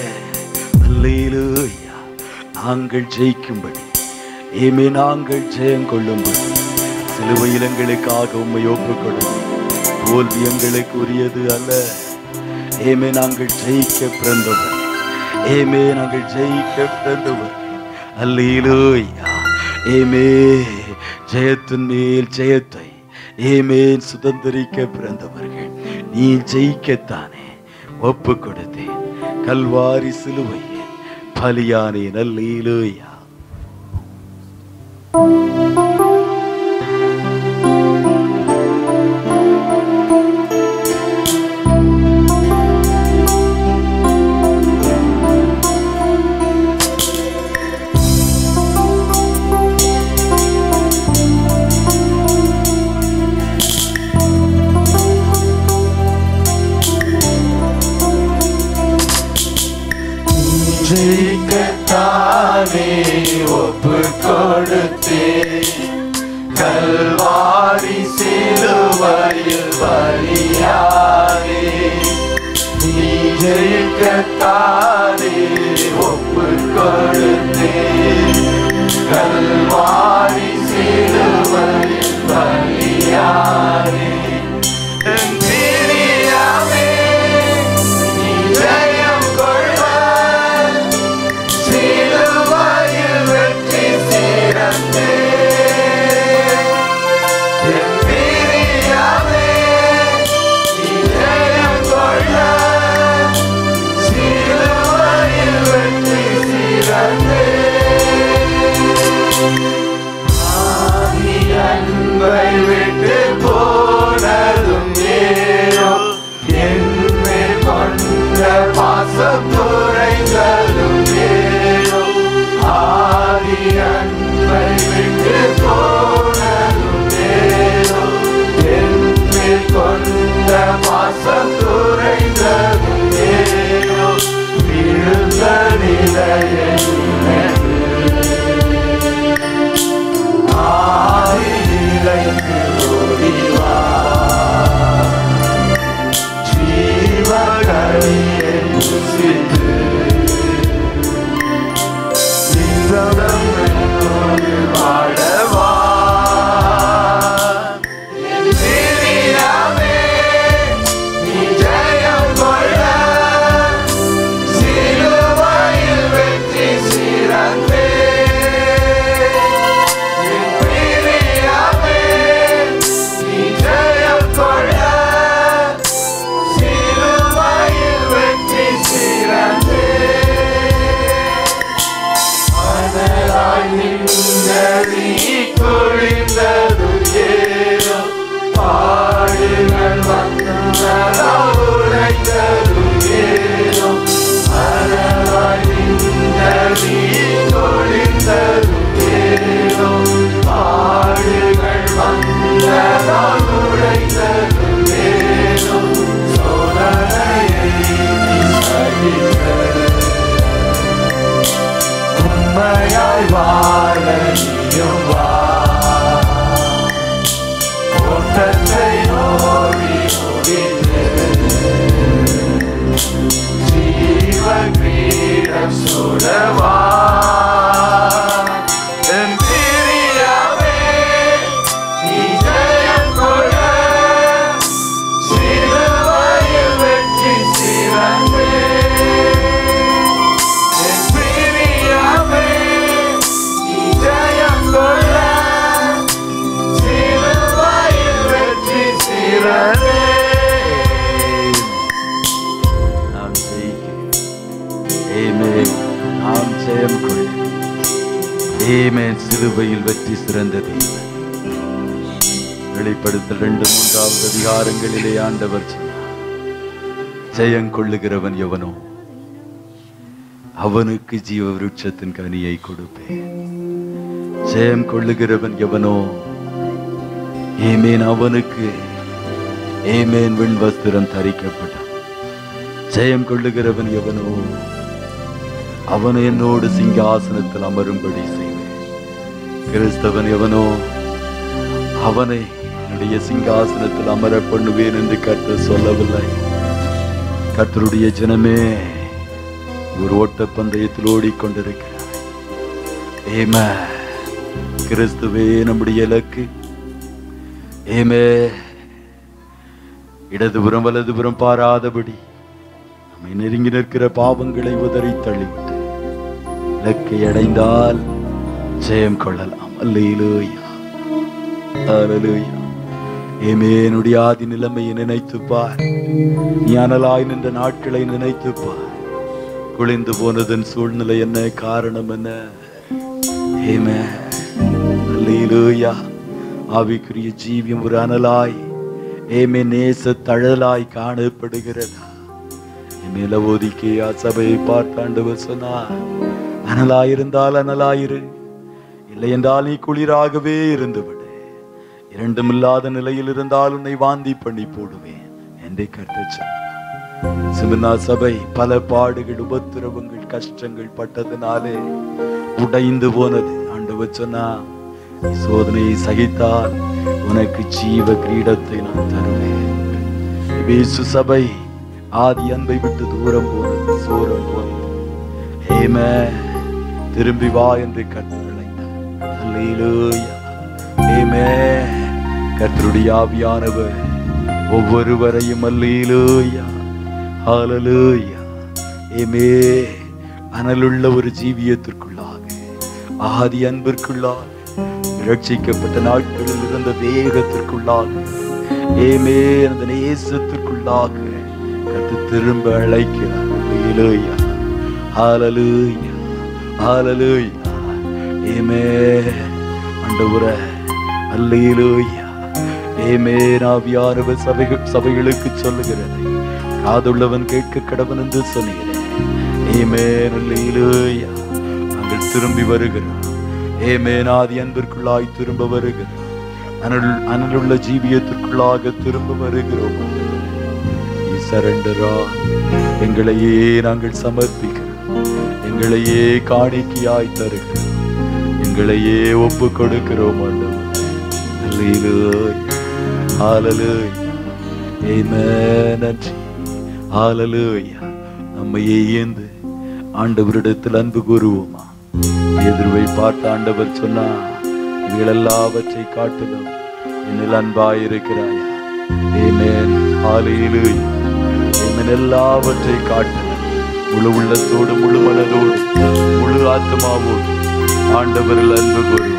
அல்லேலூயா நாங்கள் ஜெயிக்கும்படி ஏமே நாங்கள் ஜெயம் கொள்ளும்படி சிலுவையில் எங்களுக்காக உம்மை ஒப்புக் கொடுக்கும் தோல்வி எங்களுக்கு உரியது அல்ல ஏமே நாங்கள் ஜெயிக்க பிறந்தவர் ஏமே நாங்கள் ஜெயிக்க பிறந்தவர் அல்லேலூயா ஏமே ஜெயத்தின் மேல் ஜெயத்தை ஏமேன் சுதந்திரிக்க பிறந்தவர்கள் நீ ஜெயிக்கத்தானே ஒப்பு கொடுத்தேன் கல்வாரி சிலுவையில் பலியானே நல்லேலூயா ஜெயிக்கத்தானே ஒப்பு கொடுத்தே கல்வாரி சிலுவையில் பலியானே நீ ஜெயிக்கத்தானே ஒப்பு கொடுத்தே கல்வாரி சிலுவையில் பலியானே என் பிரியாமே நீ ஜெயம் கொள்வாய் சிலுவையில் வெற்றி சிறந்தே என் பிரியாமே நீ ஜெயம் கொள்வாய் சிலுவையில் வெற்றி சிறந்தே நின்றி குளிர்ந்தது ஏனோ பாடுகள் வந்ததால் உடைந்தது ஏனோ மனதாய் நின்றி குளிர்ந்தது ஏனோ பாடுகள் வந்ததால் உடைந்தது ஏனோ சோதனையை நீ சகித்தது உண்மையாய் வாழ நீயும் வா ஓட்டத்தை ஓடி முடித்து ஜீவ கிரீடம் சுடவா என் பிரியமே, நீ ஜெயம் கொள்ள சிலுவையில் வெற்றி சிறந்தே என் பிரியமே, நீ ஜெயம் கொள்ள சிலுவையில் வெற்றி சிறந்தே. நாம் ஜெயிக்க ஆமென். நாம் ஜெயம் கொள்ள ஆமென். சிலுவையில் வெற்றி சிறந்தது வெளிப்படுத்தல் ரெண்டு மூன்றாவது அதிகாரங்களிலே ஆண்டவர் சொன்னார் ஜெயம் கொள்ளுகிறவன் எவனோ அவனுக்கு ஜீவ விருட்சத்தின் கனியை கொடுப்பேன் ஜெயம் கொள்ளுகிறவன் எவனோ ஏமேன் அவனுக்கு ஏமேன் விண் வஸ்திரம் தரிக்கப்பட்டான் ஜெயம் கொள்ளுகிறவன் எவனோ அவன் என்னோடு சிங்காசனத்தில் அமரும்படி செய்வேன் கிறிஸ்தவன் எவனோ அவனை என்னுடைய சிங்காசனத்தில் அமர பண்ணுவேன் என்று கர்த்தர் சொல்லவில்லை கர்த்தருடைய ஜனமே ஒரு ஓட்டப்பந்தயத்தில் ஓடிக்கொண்டிருக்கிறார் ஏமே கிறிஸ்துவே நம்முடைய இலக்கு ஏமே இடதுபுறம் வலதுபுறம் பாராதபடி நம்மை நெருங்கி நிற்கிற பாவங்களை உதறி தள்ளிவிட்டு இலக்கை அடைந்தால் ஜெயம் கொள்ளலாம் அல்லேலூயா அல்லேலூயா ஏமேனுடைய ஆதி நிலைமையை நினைத்துப் பார் நீ அனலாய் நின்ற நாட்களை நினைத்துப் பார் குளிந்து போனதன் சூழ்நிலை என்ன காரணம் என்ன ஏமே அல்லேலூயா ஆவிக்குரிய ஜீவியம் ஒரு அனலாய் ஏமே நேச தழலாய் காணப்படுகிறதா மேல ஒதுக்கியா சபையை பார்த்தாண்டவர் சொன்னார் அனலாயிருந்தால் அனலாயிரு இல்லை என்றால் நீ குளிராகவே இருந்து விடு இரண்டும் இல்லாத நிலையில் இருந்தால் உன்னை வாந்தி பண்ணி போடுவேன் என்றே கருத்து சிமினா சபை பல பாடுகள் உபத்திரவங்கள் கஷ்டங்கள் பட்டதினாலே உடைந்து போனது ஆண்டவர் சொன்னா நீ சோதனையை சகித்தால் உனக்கு ஜீவ கிரீடத்தை நான் தருவேன் இயேசு சபை ஆதி அன்பை விட்டு தூரம் போனது சோரம் போனது ஏமே திரும்பி வா என்று கர்த்தர் அழைத்தார் அல்லேலூயா ஏமே கர்த்தருடைய ஆவியானவர் ஒவ்வொருவரையும் அல்லேலூயா ஹalleluya ஏமே அனலுள்ள ஒரு ஜீவியத்திற்குள்ளாக ஆதி அன்பிற்குள்ளாக ரட்சிக்கப்பட்ட நாட்களில் இருந்த வேகத்திற்குள்ளாக ஏமே அந்த நேசத்திற்குள்ளாக கத்து திரும்ப அழைக்கிறார் ஹalleluya ஹalleluya ஹalleluya ஏமே ஆண்டவரே அல்லேலூயா ஏமே நாவியானவர் சபைகள் சபைகளுக்கு சொல்லுகிறது காதுள்ளவன் கேட்க கடவன் என்று சொன்னீரே ஏமே அல்லேலூயா நாங்கள் திரும்பி வருகிறோம் ஏமே நாதி அன்பிற்குள்ளாய் திரும்ப வருகிறோம் அனல் அனலுள்ள ஜீவியத்திற்குள்ளாக திரும்ப வருகிறோம் நீ சரண்டரா எங்களையே நாங்கள் சமர்ப்பிக்கிறோம் எங்களையே காணிக்கையாய் தருகிறோம் எங்களையே ஒப்பு கொடுக்கிறோம் ஆண்டவரே. அல்லேலூயா ஹalleluya ஆமென் நன்றி ஹalleluya நம்மையே ஏந்து ஆண்டவரிடத்தில் அன்பு கூறுவோமா எதிர்வை பார்த்த ஆண்டவர் சொன்னா இவைகள் எல்லாவற்றை காட்டிலும் என்னில் அன்பாயிருக்கிறாயா ஏமேன் ஹalleluya ஆமென் எல்லாவற்றை காட்டிலும் முழு உள்ளத்தோடு முழு மனதோடு முழு ஆத்மாவோடு ஆண்டவரில் அன்பு கூறுவோம்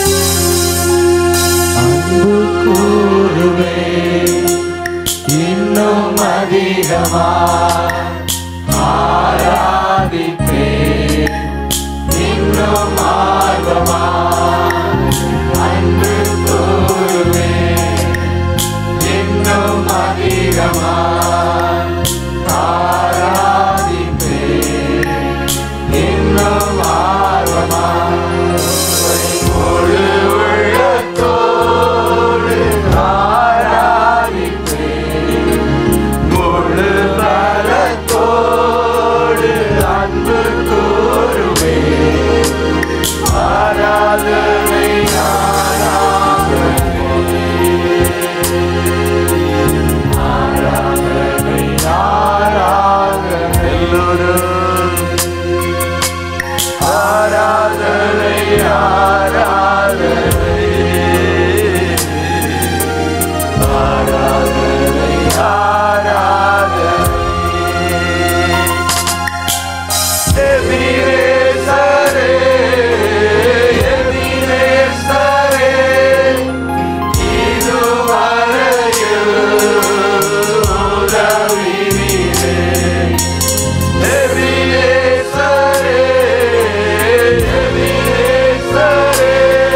அன்பு கூறுவே என் அதிகமாய் ஆராதிப்பேன் இன்னும் ஆர்வமாய் அன்பு கூறுவேன் இன்னும் அதிகமாய் ஆராதிப்பேன் இன்னும் ஆர்வமாய் முழு உள்ளத்தோடு ஆராதிப்பேன் முழு பலத்தோடு அன்பு கூறுவேன் ஆராதனை ஆராதனை ஆராதனை ஆராதனை ஆராதனை ஆராதனை ஆராதனை எபிரேசரே எபிரேசரே இதுவரையில் உதவினீரே எபிரேசரே எபிரேசரே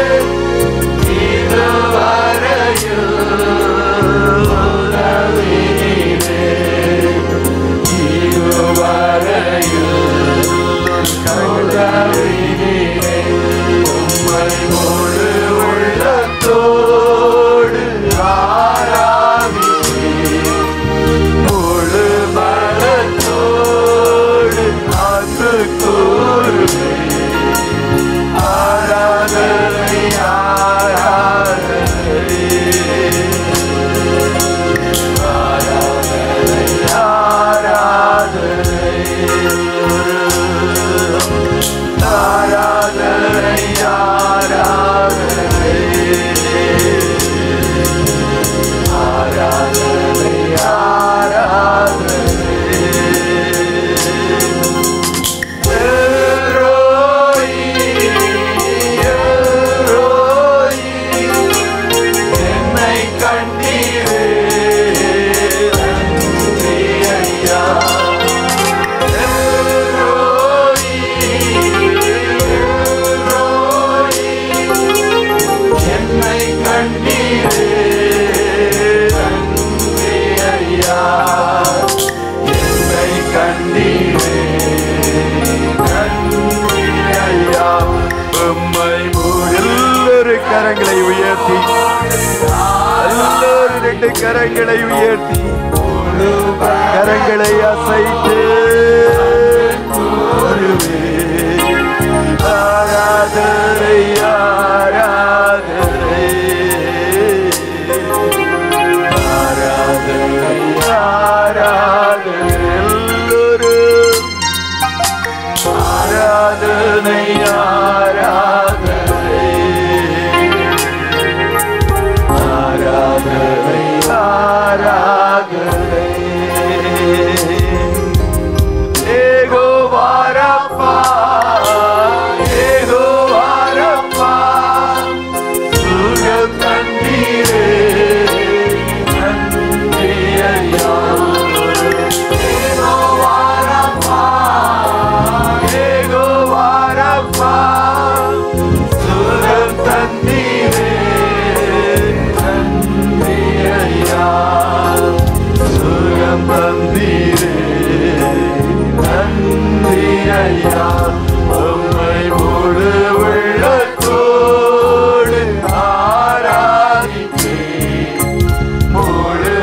இதுவரையில் உதவினீரே இதுவரையில் கருதவினீரே உம்மை முழு உள்ளத்தோடு ஆராதிப்பேன் முழு பலத்தோடு அன்பு கூறுவேன் ஆராதனை ஆராதனை ஆராதனை ஆராதனை ஆராதனை ஆராதனை ஆராதனை ஆராதனை எல்ரோயி, எல்ரோயி, என்னை கண்டீரே நன்றி ஐயா எல்ரோயி, எல்ரோயி, என்னை கண்டீரே நன்றி ஐயா என்னை கண்டீரே நன்றி ஐயா உம்மை எல்லோரு கரங்களை உயர்த்தி எல்லோரு ரெண்டு கரங்களை உயர்த்தி கரங்களை அசைத்து ஆராதனை ஆராதனை ஆராதனை ஆராதனை எல்லோரும் ஆராதனை ஆராதனை ஆராதனை ஆராதனை ஏகோ வாரப்பா ஏகோ வாரப்பா சுகம் தந்தீரே நன்றி ஐயா ஏகோ வாரப்பா ஏகோ வாரப்பா சுகம் தந்தீரே நன்றி ஐயா சுகம் தந்தீரே நன்றி ஐயா உம்மை முழு உள்ளத்தோடு ஆராதிப்பேன் முழு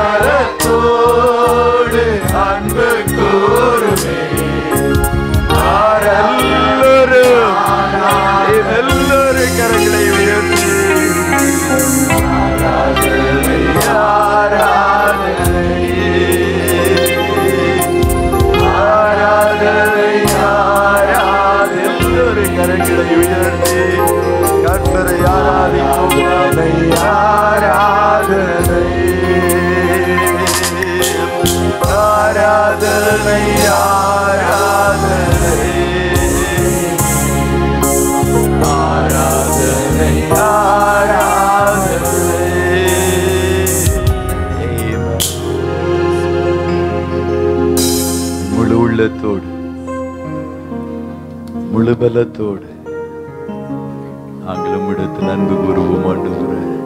மரத்தோடு அன்பு கூறுவேன் ஆரெல்லோரும் எல்லோரும் கரங்களை உயர்த்தி ஆராதனை ஆராதனை ஆராதனை ஆராதனை எல்லோரும் கரங்களை உயர்த்தி கர்த்தரை ஆராதிப்போம் ஆராதனை ஆராதனை ஆராதனை ஆராதனை ஆராதனை Amen. முழு பலத்தோடு நாங்கள் உம்மிடத்தில் அன்பு கூறுவோம் ஆண்டவரே